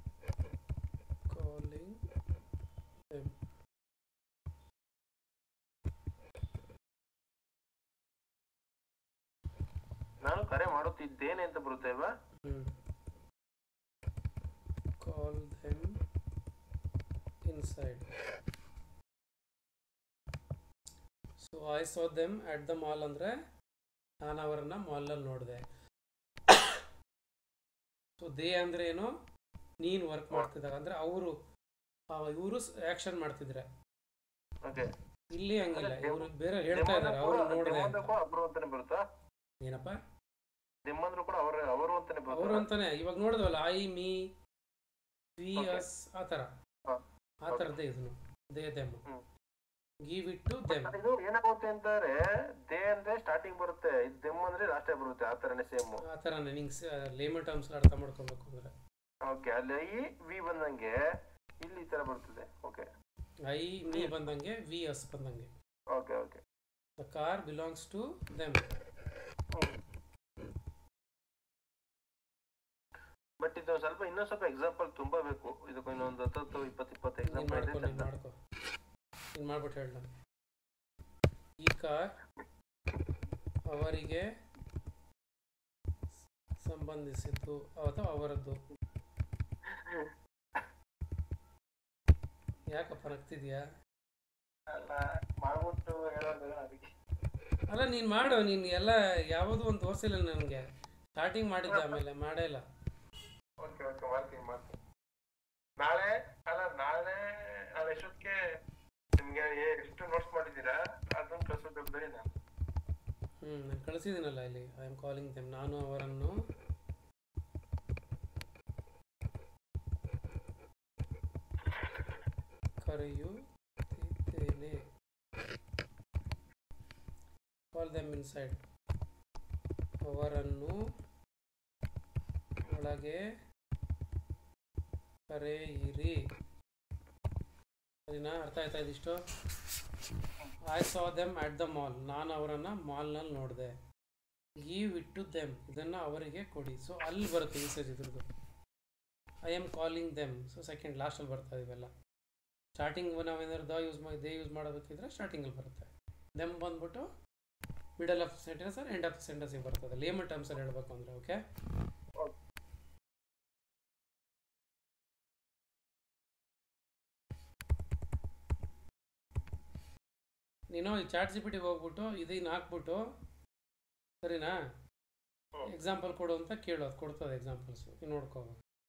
ಕಾಲಿಂಗ್ ದೆಮ್ ನಾನು ಕರೆ ಮಾಡುತ್ತಿದ್ದೇನೆ ಅಂತ ಬರುತ್ತೆ ಅಲ್ವಾ call them inside so I saw them at the mall ಅಂದರೆ ನಾನು ಅವರನ್ನು ಮಾಲಲ್ಲಿ ನೋಡಿದೆ ಸೊ ದೇ ಅಂದರೆ ಏನು ನೀನು ವರ್ಕ್ ಮಾಡ್ತಿದ್ದಾಗ ಅಂದರೆ ಅವರು ಇವರು ಆ್ಯಕ್ಷನ್ ಮಾಡ್ತಿದ್ರೆ ಓಕೆ ಇಲ್ಲಿ ಹಂಗಿಲ್ಲ ಇವರು ಬೇರೆ ಹೇಳ್ತಾ ಇದ್ದಾರೆ ಅವರು ನೋಡಿದೆ ಅಂತ ಕೂಡ ಅವರು ಅಂತಾನೆ ಬರುತ್ತಾ ಏನಪ್ಪ ನಿಮ್ಮಂದ್ರು ಕೂಡ ಅವರು ಅವರು ಅಂತಾನೆ ಅವರು ಬರುತ್ತಾ ಅಂತಾನೆ ಇವಾಗ ನೋಡಿದ್ವಲ್ಲ I me we Okay. Us ಆ ಥರ ಹಾ. ಆ ಥರದ್ದೇ ಇದನ್ನು ದೇ ದೆಮ್ ಹ್ಮ್. ಗಿವ್ ಇಟ್ ಟು ದೆಮ್ ಇದು ಏನಾಗುತ್ತೆ ಅಂತಾರೆ ದೇ ಅಂದ್ರೆ ಸ್ಟಾರ್ಟಿಂಗ್ ಬರುತ್ತೆ ಇದು ದೆಮ್ ಅಂದ್ರೆ ಲಾಸ್ಟ್ ಬರುತ್ತೆ ಆ ತರನೇ ಸೇಮ್ ಆ ಥರನೇ ನಿಂಗೆ ಲೇಮನ್ ಟರ್ಮ್ಸ್ ಅರ್ಥ ಮಾಡ್ಕೊಬೇಕು ಅಂದರೆ ಓಕೆ ಅಲ್ಲಿ ಐ ವಿ ಬಂದಂಗೆ ಇಲ್ಲಿ ಈ ತರ ಬರ್ತದೆ ಓಕೆ ಐ ಮೀ ಬಂದಂಗೆ ವಿ ಅಸ್ ಬಂದಂಗೆ okay okay the car belongs to them but ಇದು ಸ್ವಲ್ಪ ಇನ್ನೊಂದ್ ಸ್ವಲ್ಪ ಎಕ್ಸಾಂಪಲ್ ತುಂಬಾ ಬೇಕು ಇದಕ್ಕೆ ಇನ್ನೊಂದು ಹತ್ತು ಇಪ್ಪತ್ತು ಇಪ್ಪತ್ತು ನೀನು ಎಕ್ಸಾಂಪಲ್ ಮಾಡ್ಕೊ ಇದೆ ನೀನು ಮಾಡ್ಕೊ ನೀನು ಮಾಡ್ಬಿಟ್ಟು ಹೇಳ ಈ ಕಾರ್ ಅವರಿಗೆ ಸಂಬಂಧಿಸಿದ್ದು ಅಥವಾ ಅವರದ್ದು ಯಾಕಪ್ಪ ನಗ್ತಿದ್ಯಾ ಅಲ್ಲ ಮಾಡ್ಬಿಟ್ಟು ಹೇಳೋದು ಅದಕ್ಕೆ ಅಲ್ಲ ನೀನು ಮಾಡು ನೀನು ಎಲ್ಲ ಯಾವುದೂ ಒಂದು ತೋರಿಸಿಲ್ಲ ನನಗೆ ಸ್ಟಾರ್ಟಿಂಗ್ ಮಾಡಿದ್ದೆ ಆಮೇಲೆ ಮಾಡೇ ಇಲ್ಲ ಓಕೆ ಓಕೆ ಮಾಡ್ತೀನಿ ಮಾಡ್ತೀನಿ ನಾಳೆ ಅಲ್ಲ ನಾಳೆ ಅದಕ್ಕೆ ನಿಮ್ಗೆ ಏ- ಎಷ್ಟು ನೋಟ್ಸ್ ಮಾಡಿದ್ದೀರಾ ಅದನ್ನ ಕಳ್ಸೋ ಜವಾಬ್ದಾರಿ ನಾನು ಹ್ಞೂ ನಾನು ಕಳಿಸಿದ್ದೀನಲ್ಲ ಇಲ್ಲಿ ಐ ಆಮ್ ಕಾಲಿಂಗ್ ದೆಮ್ ನಾನು ಅವರನ್ನು ಕರೆಯುತ್ತಿದ್ದೇನೆ ಕಾಲ್ ದೆಮ್ ಇನ್ಸೈಡ್ ಅವರನ್ನು ಒಳಗೆ ಕರೆಯಿರಿ ಸರಿನಾ ಅರ್ಥ ಆಯ್ತಾ ಇದಿಷ್ಟು I saw them at the mall ನಾನು ಅವರನ್ನು ಮಾಲ್ನಲ್ಲಿ ನೋಡಿದೆ ಗೀವ್ ಇಟ್ ಟು ದೆಮ್ ಇದನ್ನು ಅವರಿಗೆ ಕೊಡಿ ಸೊ ಅಲ್ಲಿ ಬರುತ್ತೆ ಯೂಸೇಜ್ ಇದ್ರದ್ದು I am calling them so second ಲಾಸ್ಟಲ್ಲಿ ಬರ್ತಾ ಇವೆಲ್ಲ ಸ್ಟಾರ್ಟಿಂಗ್ ನಾವೇನಾದ್ರು ದ ಯೂಸ್ ಮಾಡಿ ದೇ ಯೂಸ್ ಮಾಡಬೇಕಿದ್ರೆ ಸ್ಟಾರ್ಟಿಂಗಲ್ಲಿ ಬರುತ್ತೆ ದೆಮ್ ಬಂದ್ಬಿಟ್ಟು middle of sentence or end of ಸೆಂಟೆನ್ಸಿಗೆ ಬರ್ತದೆ ಲೇಮನ್ ಟರ್ಮ್ಸಲ್ಲಿ ಹೇಳಬೇಕು ಅಂದರೆ ಓಕೆ ನೀನು ಈ ಚಾಟ್ ಜಿ ಪಿ ಟಿಗೆ ಹೋಗ್ಬಿಟ್ಟು ಇದನ್ನ ಹಾಕ್ಬಿಟ್ಟು ಸರಿನಾ ಹ್ಮ್. ಎಕ್ಸಾಂಪಲ್ ಕೊಡು ಅಂತ ಕೇಳು ಅದು ಕೊಡ್ತದೆ ಎಕ್ಸಾಂಪಲ್ಸು ನೋಡ್ಕೋ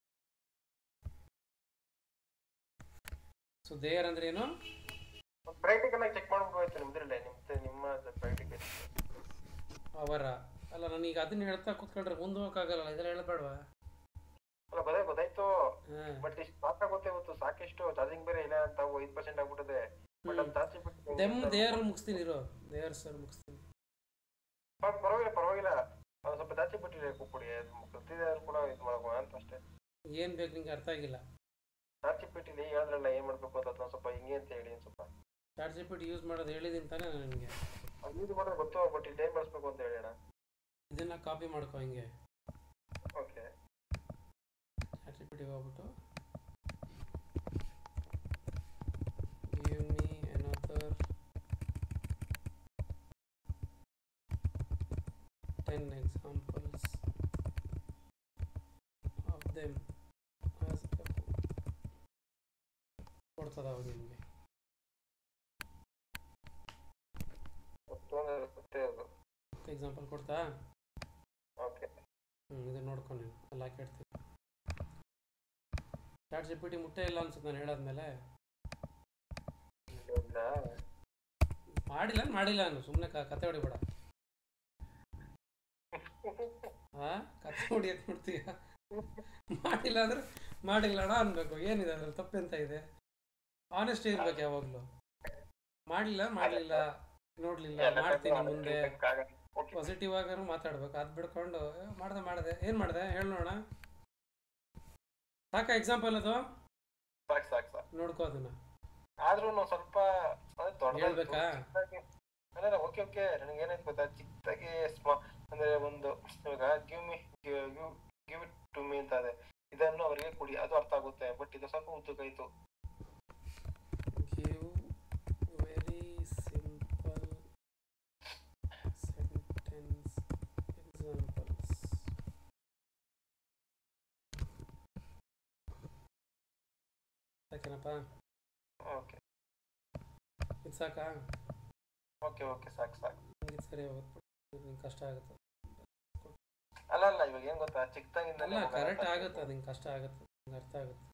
ಸೊ ದೇಯರ್ ಅಂದ್ರೆ ಏನು ಪ್ರಾಕ್ಟಿಕಲ್ ಆಗಿ ಚೆಕ್ ಮಾಡ್ಬಿಟ್ಟು ನಿಮ್ದ್ರಲ್ಲೇ ನಿಮ್ದು ನಿಮ್ಮ ಪ್ರಾಕ್ಟಿಕಲ್ ಅವರ ಅಲ್ಲ ನನಗೆ ಅದನ್ನ ಹೇಳ್ತಾ ಕೂತ್ಕೊಂಡ್ರೆ ಮುಂದೆ ಹೋಗೋಕ್ಕಾಗಲ್ಲ ಇದೆಲ್ಲ ಹೇಳಬೇಡವಾ ಅಲ್ಲ ಬದೇ ಗೊತ್ತಾಯ್ತು ಹಾಂ ಬಟ್ ಇಷ್ಟು ಮಾತ್ರ ಗೊತ್ತೇ ಗೊತ್ತು ಸಾಕಿಷ್ಟು ಚಾರ್ಜಿಂಗ್ ಬೇರೆ ಇಲ್ಲ ಅಂತ ಐದು ಪರ್ಸೆಂಟ್ ಆಗ್ಬಿಟ್ಟಿದೆ ಬಟ್ ಅದು ಜಾಸ್ತಿ ಬಿಟ್ಟು ದೆಮ್ ದೇಯರ್ ಮುಗಿಸ್ತೀನಿ ಇರೋ ದೇಯರ್ ಸರ್ ಮುಗಿಸ್ತೀನಿ ಪರವಾಗಿಲ್ಲ ಪರವಾಗಿಲ್ಲ ಅದು ಸ್ವಲ್ಪ ಜಾಸ್ತಿ ಬಿಟ್ಟಿದೆ ಕುಪ್ಪುಡಿ ಗೊತ್ತಿದೆ ಅವ್ರು ಕೂಡ ಇದು ಮಾಡೋಣ ಅಂತ ಅಷ್ಟೇ ಏನು ಬೇಕು ನಿಂಗೆ ಅರ್ಥ ಆಗಿಲ್ಲ ಜಾಸ್ತಿ ಬಿಟ್ಟಿದೆ ಹೇಳಿದ್ರಲ್ಲ ಏನ್ ಮಾಡ್ಬೇಕು ಅಂತ ಅದನ್ನ ಸ್ವಲ್ಪ ಹಿಂಗೆ ಅಂತ ಹೇಳಿ ಒಂದ್ ಸ್ವಲ್ಪ chat G P T use ಮಾಡೋದು ಹೇಳಿದ್ದೀನಿ ತಾನೇ ನನಗೆ ಅದು ಯೂಸ್ ಮಾಡೋದು ಗೊತ್ತು ಬಟ್ ಇಲ್ಲಿ ಏನ್ ಮಾಡಿಸ್ಬೇಕು ಅಂತ ಹೇಳಿ ಅಣ್ಣ ಇದನ್ನು ಕಾಪಿ ಮಾಡ್ಕೊ ಹಿಂಗೆ ಓಕೆ ಚಾಟ್ ಜಿ ಪಿ ಟಿಗೆ ಹೋಗ್ಬಿಟ್ಟು give me another ten examples of them as ಕೊಡ್ತದ ಅವಾಗ ನಿಮಗೆ ಗೊತ್ತೇ ಅದು ಎಕ್ಸಾಂಪಲ್ ಕೊಡ್ತಾ ಓಕೆ ಹ್ಞೂ ಇದು ನೋಡ್ಕೊಂಡು ನೀನು ಅಲ್ಲಿ ಹಾಕಿಡ್ತೀನಿ ಚಾಟ್ ಜಿ ಪಿ ಟಿ ಮುಟ್ಟೆ ಇಲ್ಲ ಅನ್ಸುತ್ತೆ ನಾನು ಹೇಳಾದ್ಮೇಲೆ ಇಲ್ಲ ಮಾಡಿಲ್ಲ ಅಂದ್ರೆ ಮಾಡಿಲ್ಲ ನಾನು ಸುಮ್ಮನೆ ಕತೆ ಹೊಡಿಬೇಡ ಹಾ ಕತೆ ಹೊಡಿಯಕ್ಕೆ ನೋಡ್ತೀಯ ಮಾಡಿಲ್ಲ ಅಂದ್ರೆ ಮಾಡಿಲ್ಲ ಅಣ್ಣ ಅನ್ಬೇಕು ಏನಿದೆ ಅದ್ರಲ್ಲಿ ತಪ್ಪೆಂತ ಇದೆ ಆನೆಸ್ಟ್ ಇರ್ಬೇಕು ಯಾವಾಗಲೂ ಮಾಡಲಿಲ್ಲ ಮಾಡಲಿಲ್ಲ ನೋಡಲಿಲ್ಲ ಮಾಡ್ತೀನಿ ಮುಂದೆ ಪಾಸಿಟಿವ್ ಆಗಾರು ಮಾತಾಡ್ಬೇಕು ಅದು ಬಿಡ್ಕೊಂಡು "ಏ, ಮಾಡ್ದೆ ಮಾಡ್ದೆ ಏನು ಮಾಡಿದೆ ಹೇಳಿ ನೋಡೋಣ ಸಾಕಾ ಎಕ್ಸಾಂಪಲ್ ಅದು ಸಾಕು ಸಾಕು ಸಾಕು ನೋಡ್ಕೋ ಅದನ್ನ ಆದ್ರೂ ನಾವು ಸ್ವಲ್ಪ ಅದೇ ದೊಡ್ಡದಾಗಿ ಹೇಳ್ಬೇಕಾ? ಚಿಕ್ಕದಾಗಿ- ಅಲ್ಲ ಓಕೆ ಓಕೆ ನನಗೆ ಏನಾಯ್ತು ಗೊತ್ತಾ ಚಿಕ್ಕದಾಗಿ ಸ್ಮಾ ಅಂದ್ರೆ ಒಂದು ಇವಾಗ give me give it to me ಅಂತ ಇದೆ ಇದನ್ನು ಅವರಿಗೆ ಕೊಡಿ ಅದು ಅರ್ಥ ಆಗುತ್ತೆ ಬಟ್ ಇದು ಸ್ವಲ್ಪ ಉದ್ದಕ್ಕಾಯ್ತು give very simple sentence examples ಸಾಕೇನಪ್ಪ ಓಕೆ ಇದು ಸಾಕಾ ಓಕೆ ಓಕೆ ಸಾಕು ಸಾಕು ಹಿಂಗೆ ಸರಿ ಹೋಗುತ್ತೆ ನಿಂಗೆ ಕಷ್ಟ ಆಗುತ್ತೆ ಅಲ್ಲ ಅಲ್ಲ ಇವಾಗ ಏನ್ ಗೊತ್ತಾ ಚಿಕ್ಕದಾಗಿಂದ ಅಲ್ಲ ಕರೆಕ್ಟ್ ಆಗುತ್ತೆ ಅದು ಹಿಂಗೆ ಕಷ್ಟ ಆಗುತ್ತೆ ನಿಂಗೆ ಅರ್ಥ ಆಗುತ್ತೆ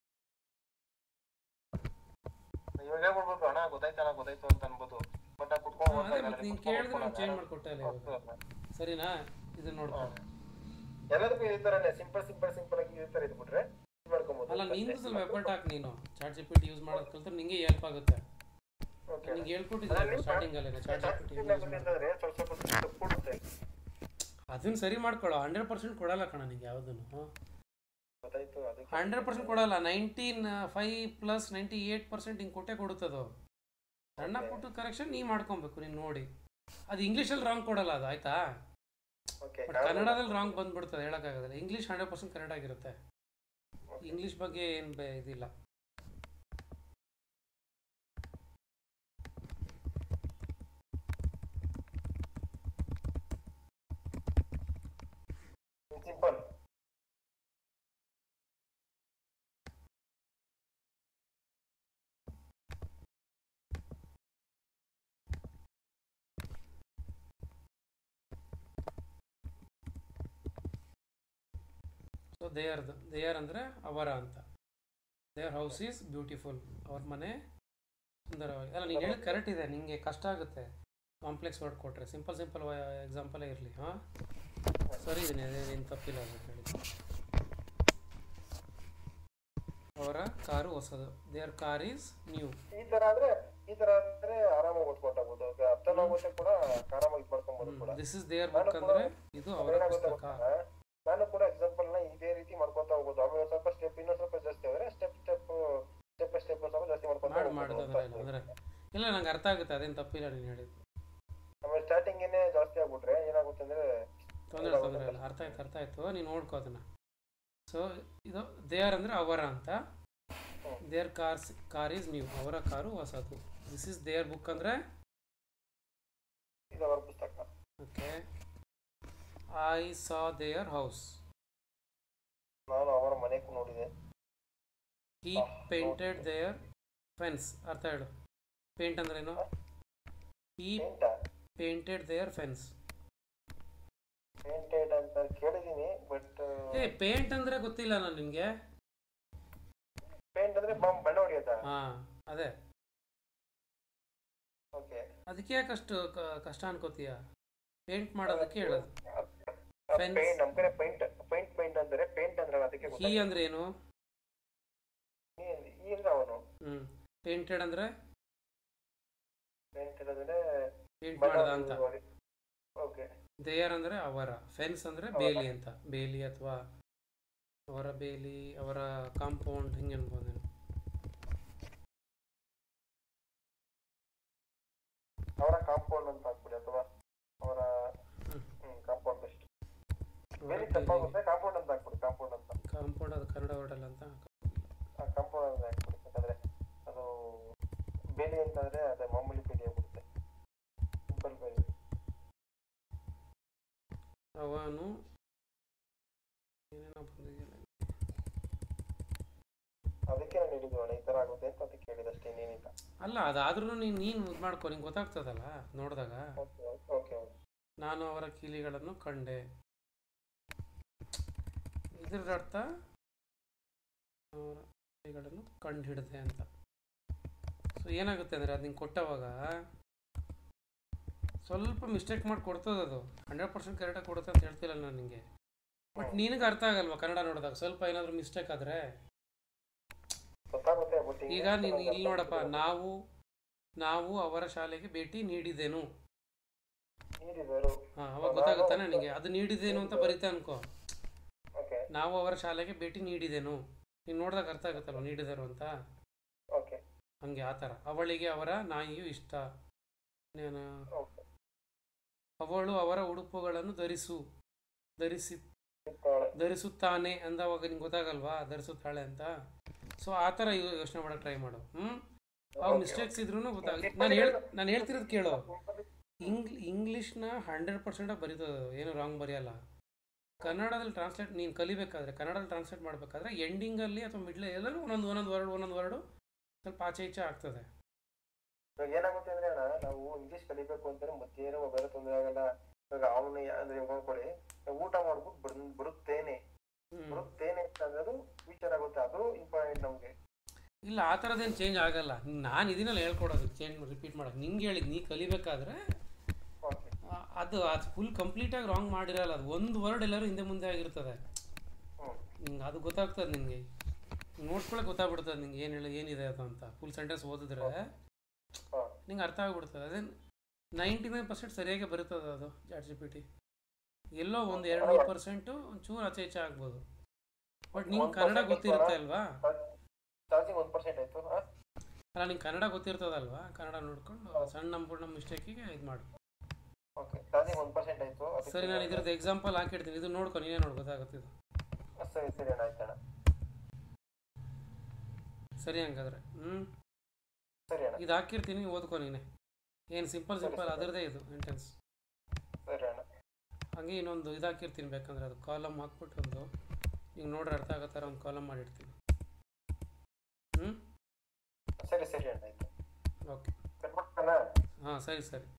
ಇವಾಗ ಹೇಳ್ಬಿಡ್ಬೋದು ಅಣ್ಣ ಗೊತ್ತಾಯ್ತು ಅಣ್ಣ ಗೊತ್ತಾಯ್ತು ಅಂತ ಅನ್ಬೋದು ಬಟ್ ಆ ಕುಟ್ಕೊಂಡು ಹಾ, ಅದೇ ಮತ್ತೆ ನೀನು ಕೇಳಿದ್ರೆ ನಾನು ಚೇಂಜ್ ಮಾಡಿಕೊಟ್ಟೆ ಅಲ್ಲ ಇವಾಗ ಸರಿನಾ ಇದನ್ನ ನೋಡ್ಕೊ ಎಲ್ಲದಕ್ಕೂ ಇದೇ ತರನೇ ಸಿಂಪಲ್ ಸಿಂಪಲ್ ಸಿಂಪಲ್ ಆಗಿ ಇದೇ ತರ ಇದ್ಬಿಟ್ರೆ ಇದ್ ಮಾಡ್ಕೊಬೋದು ಅಲ್ಲ ನಿಂದು ಸ್ವಲ್ಪ ಎಫರ್ಟ್ ಹಾಕಿ ನೀನು chat G P T use ಮಾಡೋದು ಕಲ್ತ್ರೆ ನಿಂಗೆ ಹೆಲ್ಪ್ ಆಗುತ್ತೆ ಓಕೆ ನಿಂಗೆ ಹೇಳ್ಕೊಟ್ಟಿದ್ದೀನಿ ಸ್ಟಾರ್ಟಿಂಗ್ ಅಲ್ಲೇ chat G P T use ಮಾಡಿ ಅಂತಂದ್ರೆ ಸ್ವಲ್ಪ ಸ್ವಲ್ಪ ತಪ್ಪು ಕೊಡುತ್ತೆ ಅದನ್ನ ಸರಿ ಮಾಡ್ಕೊಳ್ಳೋ ಹಂಡ್ರೆಡ್ ಪರ್ಸೆಂಟ್ ಕೊಡಲ್ಲ ಕಣ ನಿಂಗೆ ಯಾವುದನ್ನು ಗೊತ್ತಾಯ್ತು ಅದಕ್ಕೆ ಹಂಡ್ರೆಡ್ ಪರ್ಸೆಂಟ್ ಕೊಡಲ್ಲ ninety five plus ninety eight percent ಹಿಂಗೆ ಕೊಟ್ಟೆ ಕೊಡುತ್ತದು ಸಣ್ಣ ಪುಟ್ಟ ಕರೆಕ್ಷನ್ ನೀ ಮಾಡ್ಕೊಬೇಕು ನೀನು ನೋಡಿ ಅದು ಇಂಗ್ಲೀಷಲ್ಲಿ ರಾಂಗ್ ಕೊಡಲ್ಲ ಅದು ಆಯ್ತಾ ಓಕೆ ಬಟ್ ಕನ್ನಡದಲ್ಲಿ ರಾಂಗ್ ಬಂದ್ಬಿಡ್ತದೆ ಹೇಳೋಕ್ಕಾಗೋದಿಲ್ಲ ಇಂಗ್ಲೀಷ್ ಹಂಡ್ರೆಡ್ ಪರ್ಸೆಂಟ್ ಕರೆಕ್ಟ್ ಆಗಿರುತ್ತೆ ಇಂಗ್ಲೀಷ್ ಬಗ್ಗೆ ಏನು ಬೇ ಇದಿಲ್ಲ ಸಿಂಪಲ್ ಸೊ ದೇಯರ್ ದೇಯರ್ ಅಂದರೆ ಅವರ ಅಂತ ದೇಯರ್ ಹೌಸ್ ಈಸ್ ಬ್ಯೂಟಿಫುಲ್ ಅವ್ರ ಮನೆ ಸುಂದರವಾಗಿ ಅಲ್ಲ ನೀನು ಹೇಳಿ ಕರೆಕ್ಟ್ ಇದೆ ನಿಮಗೆ ಕಷ್ಟ ಆಗುತ್ತೆ ಕಾಂಪ್ಲೆಕ್ಸ್ ವರ್ಡ್ ಕೊಟ್ಟರೆ ಸಿಂಪಲ್ ಸಿಂಪಲ್ ಎಕ್ಸಾಂಪಲೇ ಇರಲಿ ಹಾಂ ಸರಿ ಇದೀನಿ ಅದೇನು ತಪ್ಪಿಲ್ಲ ಅಂತ ಹೇಳಿದ್ದು ಅವರ ಕಾರು ಹೊಸದು ದೇರ್ ಕಾರ್ ಈಸ್ ನ್ಯೂ ಈ ತರ ಆದ್ರೆ ಈ ತರ ಆದ್ರೆ ಆರಾಮಾಗಿ ಓದ್ಕೊಂಡಾಗ್ಬೋದು ಅರ್ಥನೂ ಆಗುತ್ತೆ ಕೂಡ ಆರಾಮಾಗಿ ಇದ್ ಮಾಡ್ಕೊಬೋದು ಕೂಡ ದಿಸ್ ಇಸ್ ದೇರ್ ಬುಕ್ ಅಂದರೆ ಇದು ಅವರ ಏನಾಗುತ್ತೆ ಪುಸ್ತಕ ಗೊತ್ತಾ? ನಾನು ಕೂಡ ಎಕ್ಸಾಂಪಲ್ ನ ಇದೇ ರೀತಿ ಮಾಡ್ಕೊತಾ ಹೋಗೋದು ಆಮೇಲೆ ಸ್ವಲ್ಪ ಸ್ಟೆಪ್ ಇನ್ನೊಂದ್ ಸ್ವಲ್ಪ ಜಾಸ್ತಿ ಆದ್ರೆ ಸ್ಟೆಪ್ ಸ್ಟೆಪ್ ಸ್ಟೆಪ್ ಸ್ಟೆಪ್ ಸ್ವಲ್ಪ ಜಾಸ್ತಿ ಮಾಡ್ಕೊತಾ ಮಾಡಿ ಹೋಗ್ಬೋದು ಮಾಡೋದು ಅಂತ ಅಂದರೆ ಇಲ್ಲ ನಂಗೆ ಅರ್ಥ ಆಗುತ್ತೆ ಅದೇನು ತಪ್ಪಿಲ್ಲ ನೀನು ಹೇಳಿದ್ದು ಆಮೇಲೆ ಸ್ಟಾರ್ಟಿಂಗ್ ಏನೇ ಜಾಸ್ತಿ ಆಗ್ಬಿಟ್ರೆ ಏನಾಗುತ್ತೆ ಅಂದ್ರೆ ತೊಂದರೆ ತೊಂದರೆ ಇಲ್ಲ ಅರ್ಥ ಆಯ್ತು ಅರ್ಥ ಆಯ್ತು ನೀನು ನೋಡ್ಕೋ ಅದನ್ನು ಸೊ ಇದು ದೇರ್ ಅಂದರೆ ಅವರ ಅಂತ their cars car is new ಅವರ ಕಾರು ಹೊಸದು ದಿಸ್ ಇಸ್ ದೇರ್ ಬುಕ್ ಅಂದರೆ ಇದು ಅವರ ಪುಸ್ತಕ okay I saw their house ನಾನು ಅವರ ಮನೆಗೂ ನೋಡಿದೆ ಹಿ ಪೇಂಟೆಡ್ ದೇಯರ್ ಫೆನ್ಸ್ ಅರ್ಥ ಹೇಳು ಪೇಂಟ್ ಅಂದ್ರೇನು he paint painted their fence painted ಅಂತ ಕೇಳಿದೀನಿ ಬಟ್ ಏ ಪೇಂಟ್ ಅಂದರೆ ಗೊತ್ತಿಲ್ಲ ನಾನು ನಿನಗೆ ಪೇಂಟ್ ಅಂದ್ರೆ ಬ- ಬಣ್ಣ ಹೊಡಿಯೋದಾ ಹಾಂ ಅದೇ ಓಕೆ ಅದಕ್ಕೆ ಯಾಕಷ್ಟು ಕ- ಕಷ್ಟ ಅನ್ಕೋತೀಯ ಪೇಂಟ್ ಮಾಡೋದಕ್ಕೆ ಹೇಳೋದು Fence. ಪೇಂಟ್ ನಮ್ ಕಡೆ ಪೇಂಟ್ ಪೇಂಟ್ ಪೇಂಟ್ ಅಂದ್ರೆ ಪೇಂಟ್ ಅಂದ್ರೆ ಅದಕ್ಕೆ ಹಿ ಗೊತ್ತಾಗಿಲ್ಲ. ಅಂದ್ರೆ ಏನು ಈ- ಈ ಅಂದ್ರೆ ಅವನು ಹ್ಞೂ ಪೇಂಟೆಡ್ ಅಂದರೆ ಪೇಂಟ್ ಅಂದ್ರೆ ಪೇಂಟ್ ಮಾಡದ ಅಂತ ಓಕೆ ದೇಯರ್ ಅಂದರೆ ಅವರ ಫೆನ್ಸ್ ಅಂದರೆ ಬೇಲಿ ಅಂತ ಬೇಲಿ ಅಥವಾ ಅವರ ಬೇಲಿ ಅವರ ಕಾಂಪೌಂಡ್ ಹಿಂಗೆ ಅನ್ಬೋದು ಅವರ ಕಾಂಪೌಂಡ್ ಅಂತ ಹಾಕ್ಬಿಡಿ ಅಥವಾ ಅವರ ಹ್ಮ್. ಕಾಂಪೌಂಡ್ ಬೆಸ್ಟ್ ಅವರ ಬೇರೆ ಬೇಲಿ ತಪ್ಪಾಗುತ್ತೆ ಕಾಂಪೌಂಡ್ ಅಂತ ಹಾಕ್ಬಿಡಿ ಕಾಂಪೌಂಡ್ ಅಂತ ಕಾಂಪೌಂಡ್ ಅದು ಕನ್ನಡ ವರ್ಡಲ್ಲ ಅಂತ ಕಾಂಪೌಂಡ್ ಅಂತ ಹಾಕ್ಬಿಡಿ ಯಾಕಂದ್ರೆ ಅದು ಬೇಲಿ ಅಂತಂದ್ರೆ ಅದೇ ಮಾಮೂಲಿ ಬೇಲಿ ಆಗ್ಬಿಡುತ್ತೆ ಸಿಂಪಲ್ ಬೇಲಿ ಅವನು ಏನೇನೋ ಬಂದಿದೆಯಲ್ಲ ಅದಕ್ಕೆ ನಾನು ಹೇಳಿದ್ದು ಅಣ್ಣ ಈ ತರ ಆಗುತ್ತೆ ಅಂತ ಅದಕ್ಕೆ ಹೇಳಿದಷ್ಟೇ ಇನ್ನೇನಿಲ್ಲ ಅಲ್ಲ ಅದಾದ್ರೂ ನೀನು ನೀನು ಇದು ಮಾಡ್ಕೊ ನಿಂಗೆ ಗೊತ್ತಾಗ್ತದಲ್ಲ ನೋಡಿದಾಗ ಓಕೆ ಓಕೆ ನಾನು ಅವರ ಕೀಲಿಗಳನ್ನು ಕಂಡೆ ಇದರ ಅರ್ಥ ಅವರ ಕೀಲಿಗಳನ್ನು ಕಂಡು ಹಿಡಿದೆ ಅಂತ ಸೊ ಏನಾಗುತ್ತೆ ಅಂದರೆ ಅದು ನಿಂಗೆ ಕೊಟ್ಟವಾಗ ಸ್ವಲ್ಪ ಮಿಸ್ಟೇಕ್ ಮಾಡಿ ಕೊಡ್ತದೆ ಅದು ಹಂಡ್ರೆಡ್ ಪರ್ಸೆಂಟ್ ಕರೆಕ್ಟಾಗಿ ಕೊಡುತ್ತೆ ಅಂತ ಹೇಳ್ತಿಲ್ಲ ನಾನು ನಿಮಗೆ ಬಟ್ ನಿನಗೆ ಅರ್ಥ ಆಗಲ್ವಾ ಕನ್ನಡ ನೋಡಿದಾಗ ಸ್ವಲ್ಪ ಏನಾದರೂ ಮಿಸ್ಟೇಕ್ ಆದರೆ ಗೊತ್ತಾಗುತ್ತೆ ಬಟ್ ಈಗ ನೀನು ಇಲ್ಲಿ ನೋಡಪ್ಪ ನಾವು ನಾವು ಅವರ ಶಾಲೆಗೆ ಭೇಟಿ ನೀಡಿದೆನು ನೀಡಿದರು ಹಾಂ ಅವಾಗ ಗೊತ್ತಾಗುತ್ತಾನೆ ನನಗೆ ಅದು ನೀಡಿದೇನು ಅಂತ ಬರೀತಾ ಅನ್ಕೋ ಓಕೆ ನಾವು ಅವರ ಶಾಲೆಗೆ ಭೇಟಿ ನೀಡಿದೆನು ನೀನು ನೋಡಿದಾಗ ಅರ್ಥ ಆಗುತ್ತಲ್ವ ನೀಡಿದರು ಅಂತ ಓಕೆ ಹಂಗೆ ಆ ಥರ ಅವಳಿಗೆ ಅವರ ನಾಯಿಯು ಇಷ್ಟ ನಾನು ಓಕೆ ಅವಳು ಅವರ ಉಡುಪುಗಳನ್ನು ಧರಿಸು ಧರಿಸಿ ಸಿಗ್ತಾಳೆ ಧರಿಸುತ್ತಾನೆ ಅಂದವಾಗ ನಿಂಗೆ ಗೊತ್ತಾಗಲ್ವಾ ಧರಿಸುತ್ತಾಳೆ ಅಂತ ಸೊ ಆ ಥರ ಯೋಚನೆ ಮಾಡೋಕೆ ಟ್ರೈ ಮಾಡು ಹ್ಞೂ ಅವು ಮಿಸ್ಟೇಕ್ಸ್ ಇದ್ರೂ ಗೊತ್ತಾಗುತ್ತೆ ನಾನು ಹೇಳ್ ನಾನು ಹೇಳ್ತಿರೋದು ಕೇಳು ಇಂಗ್ ಇಂಗ್ಲೀಷ್ನ ಹಂಡ್ರೆಡ್ ಪರ್ಸೆಂಟಾಗಿ ಬರೀತದೆ ಅದು, ಏನು ರಾಂಗ್ ಬರೆಯಲ್ಲ ಕನ್ನಡದಲ್ಲಿ ಟ್ರಾನ್ಸ್ಲೇಟ್ ನೀನು ಕಲಿಬೇಕಾದ್ರೆ ಕನ್ನಡದಲ್ಲಿ ಟ್ರಾನ್ಸ್ಲೇಟ್ ಮಾಡಬೇಕಾದ್ರೆ ಎಂಡಿಂಗಲ್ಲಿ ಅಥವಾ ಮಿಡ್ಲ್ ಎಲ್ಲರೂ ಒಂದೊಂದು ಒಂದೊಂದು ವರ್ಡ್ ಒಂದೊಂದು ವರ್ಡು ಸ್ವಲ್ಪ ಆಚೆ ಈಚೆ ಆಗ್ತದೆ ಇವಾಗ ಏನಾಗುತ್ತೆ ಅಂದ್ರೆ ಅಣ್ಣ ನಾವು ಇಂಗ್ಲಿಷ್ ಕಲಿಬೇಕು ಅಂತಂದ್ರೆ ಮತ್ತೇನೋ ಬೇರೆ ತೊಂದರೆ ಆಗಲ್ಲ ಇವಾಗ ಅವನು ಅಂದ್ರೆ ಇವಾಗ ನೋಡ್ಕೊಳ್ಳಿ ನಾವು ಊಟ ಮಾಡ್ಬಿಟ್ಟು ಬರ್ ಬರುತ್ತೇನೆ ಹ್ಞೂ ಬರುತ್ತೇನೆ ಅಂತ ಅನ್ನೋದು ಫ್ಯೂಚರ್ ಆಗುತ್ತೆ ಅದು ಇಂಪಾರ್ಟೆಂಟ್ ನಮ್ಗೆ ಇಲ್ಲ ಆ ಥರದ್ದೇನು ಚೇಂಜ್ ಆಗಲ್ಲ ನಾನು ಇದನ್ನೆಲ್ಲ ಹೇಳ್ಕೊಡೋದು ಚೇಂಜ್ ರಿಪೀಟ್ ಮಾಡೋದು ನಿಂಗೆ ಹೇಳಿದ್ದು ನೀ ಕಲಿಬೇಕಾದ್ರೆ ಓಕೆ ಆ, ಅದು ಅದು ಫುಲ್ ಕಂಪ್ಲೀಟಾಗಿ ರಾಂಗ್ ಮಾಡಿರಲ್ಲ ಅದು ಒಂದು ವರ್ಡ್ ಎಲ್ಲರೂ ಹಿಂದೆ ಮುಂದೆ ಆಗಿರ್ತದೆ ಹ್ಮ್ ನಿಂಗೆ ಅದು ಗೊತ್ತಾಗ್ತದೆ ನಿಮಗೆ ನೋಡ್ಕೊಳಕ್ಕೆ ಗೊತ್ತಾಗ್ಬಿಡ್ತದೆ ನಿಂಗೆ ಏನು ಹೇಳಿ ಏನಿದೆ ಅದು ಅಂತ ಫುಲ್ ಸೆಂಟೆನ್ಸ್ ಓದಿದ್ರೆ ಹಾ ನಿಂಗೆ ಅರ್ಥ ಆಗ್ಬಿಡ್ತದೆ ಅದೇ ನೈಂಟಿ ನೈನ್ ಪರ್ಸೆಂಟ್ ಸರಿಯಾಗಿ ಬರ್ತದೆ ಅದು ಚಾಟ್ ಜಿ ಪಿ ಟಿ ಎಲ್ಲೋ ಒಂದು ಎರಡು ಮೂರು ಪರ್ಸೆಂಟು ಒಂಚೂರು ಆಚೆ ಈಚೆ ಆಗ್ಬೋದು ಬಟ್ ನಿಂಗೆ ಒಂದ್ ಕನ್ನಡ percent ಗೊತ್ತಿರುತ್ತೆ ಅಲ್ವಾ ಚಾರ್ಜಿಂಗ್ ಒಂದು ಪರ್ಸೆಂಟ್ ಆಯ್ತು ಹಾ ಅಲ್ಲ ನಿಂಗೆ ಕನ್ನಡ ಗೊತ್ತಿರ್ತದಲ್ವಾ ಕನ್ನಡ ನೋಡ್ಕೊಂಡು ಸಣ್ಣ ನಮ್ಮ ನಮ್ಮ ಮಿಸ್ಟೇಕಿಗೆ ಇದು ಮಾಡು ಓಕೆ ಚಾರ್ಜಿಂಗ್ ಒಂದು ಪರ್ಸೆಂಟ್ ಆಯ್ತು ಅದಕ್ಕೆ ಸರಿ ನಾನು ಇದ್ರದ್ದು ಎಕ್ಸಾಂಪಲ್ ಹಾಕಿಡ್ತೀನಿ ಇದು ನೋಡ್ಕೊ ನೀನೇ ನೋಡಿ ಗೊತ್ತಾಗುತ್ತೆ ಇದು ಸರಿ ಸರಿ ಅಣ್ಣ ಆಯ್ತು ಅಣ್ಣ ಸರಿ ಹಂಗಾದ್ರೆ ಹ್ಞೂ ಸರಿ ಅಣ್ಣ ಇದು ಹಾಕಿರ್ತೀನಿ ಓದ್ಕೊ ನೀನೆ ಏನು ಸಿಂಪಲ್ ಸಿಂಪಲ್ ಅದರದೇ ಇದು ಎಂಟೆನ್ಸ್ ಸರಿ ಅಣ್ಣ ಹಂಗೆ ಇನ್ನೊಂದು ಇದು ಹಾಕಿರ್ತೀನಿ ಬೇಕಂದ್ರೆ ಅದು ಕಾಲಮ್ ಹಾಕ್ಬಿಟ್ಟು ಒಂದು ಈಗ ನೋಡ್ರೆ ಅರ್ಥ ಆಗೋ ಥರ ಒಂದು ಕಾಲಮ್ ಮಾಡಿರ್ತೀನಿ ಹ್ಞೂ ಸರಿ ಸರಿ ಅಣ್ಣ ಆಯ್ತು ಓಕೆ ಕಟ್ಬಿಡ್ತಾನ ಹಾಂ ಸರಿ ಸರಿ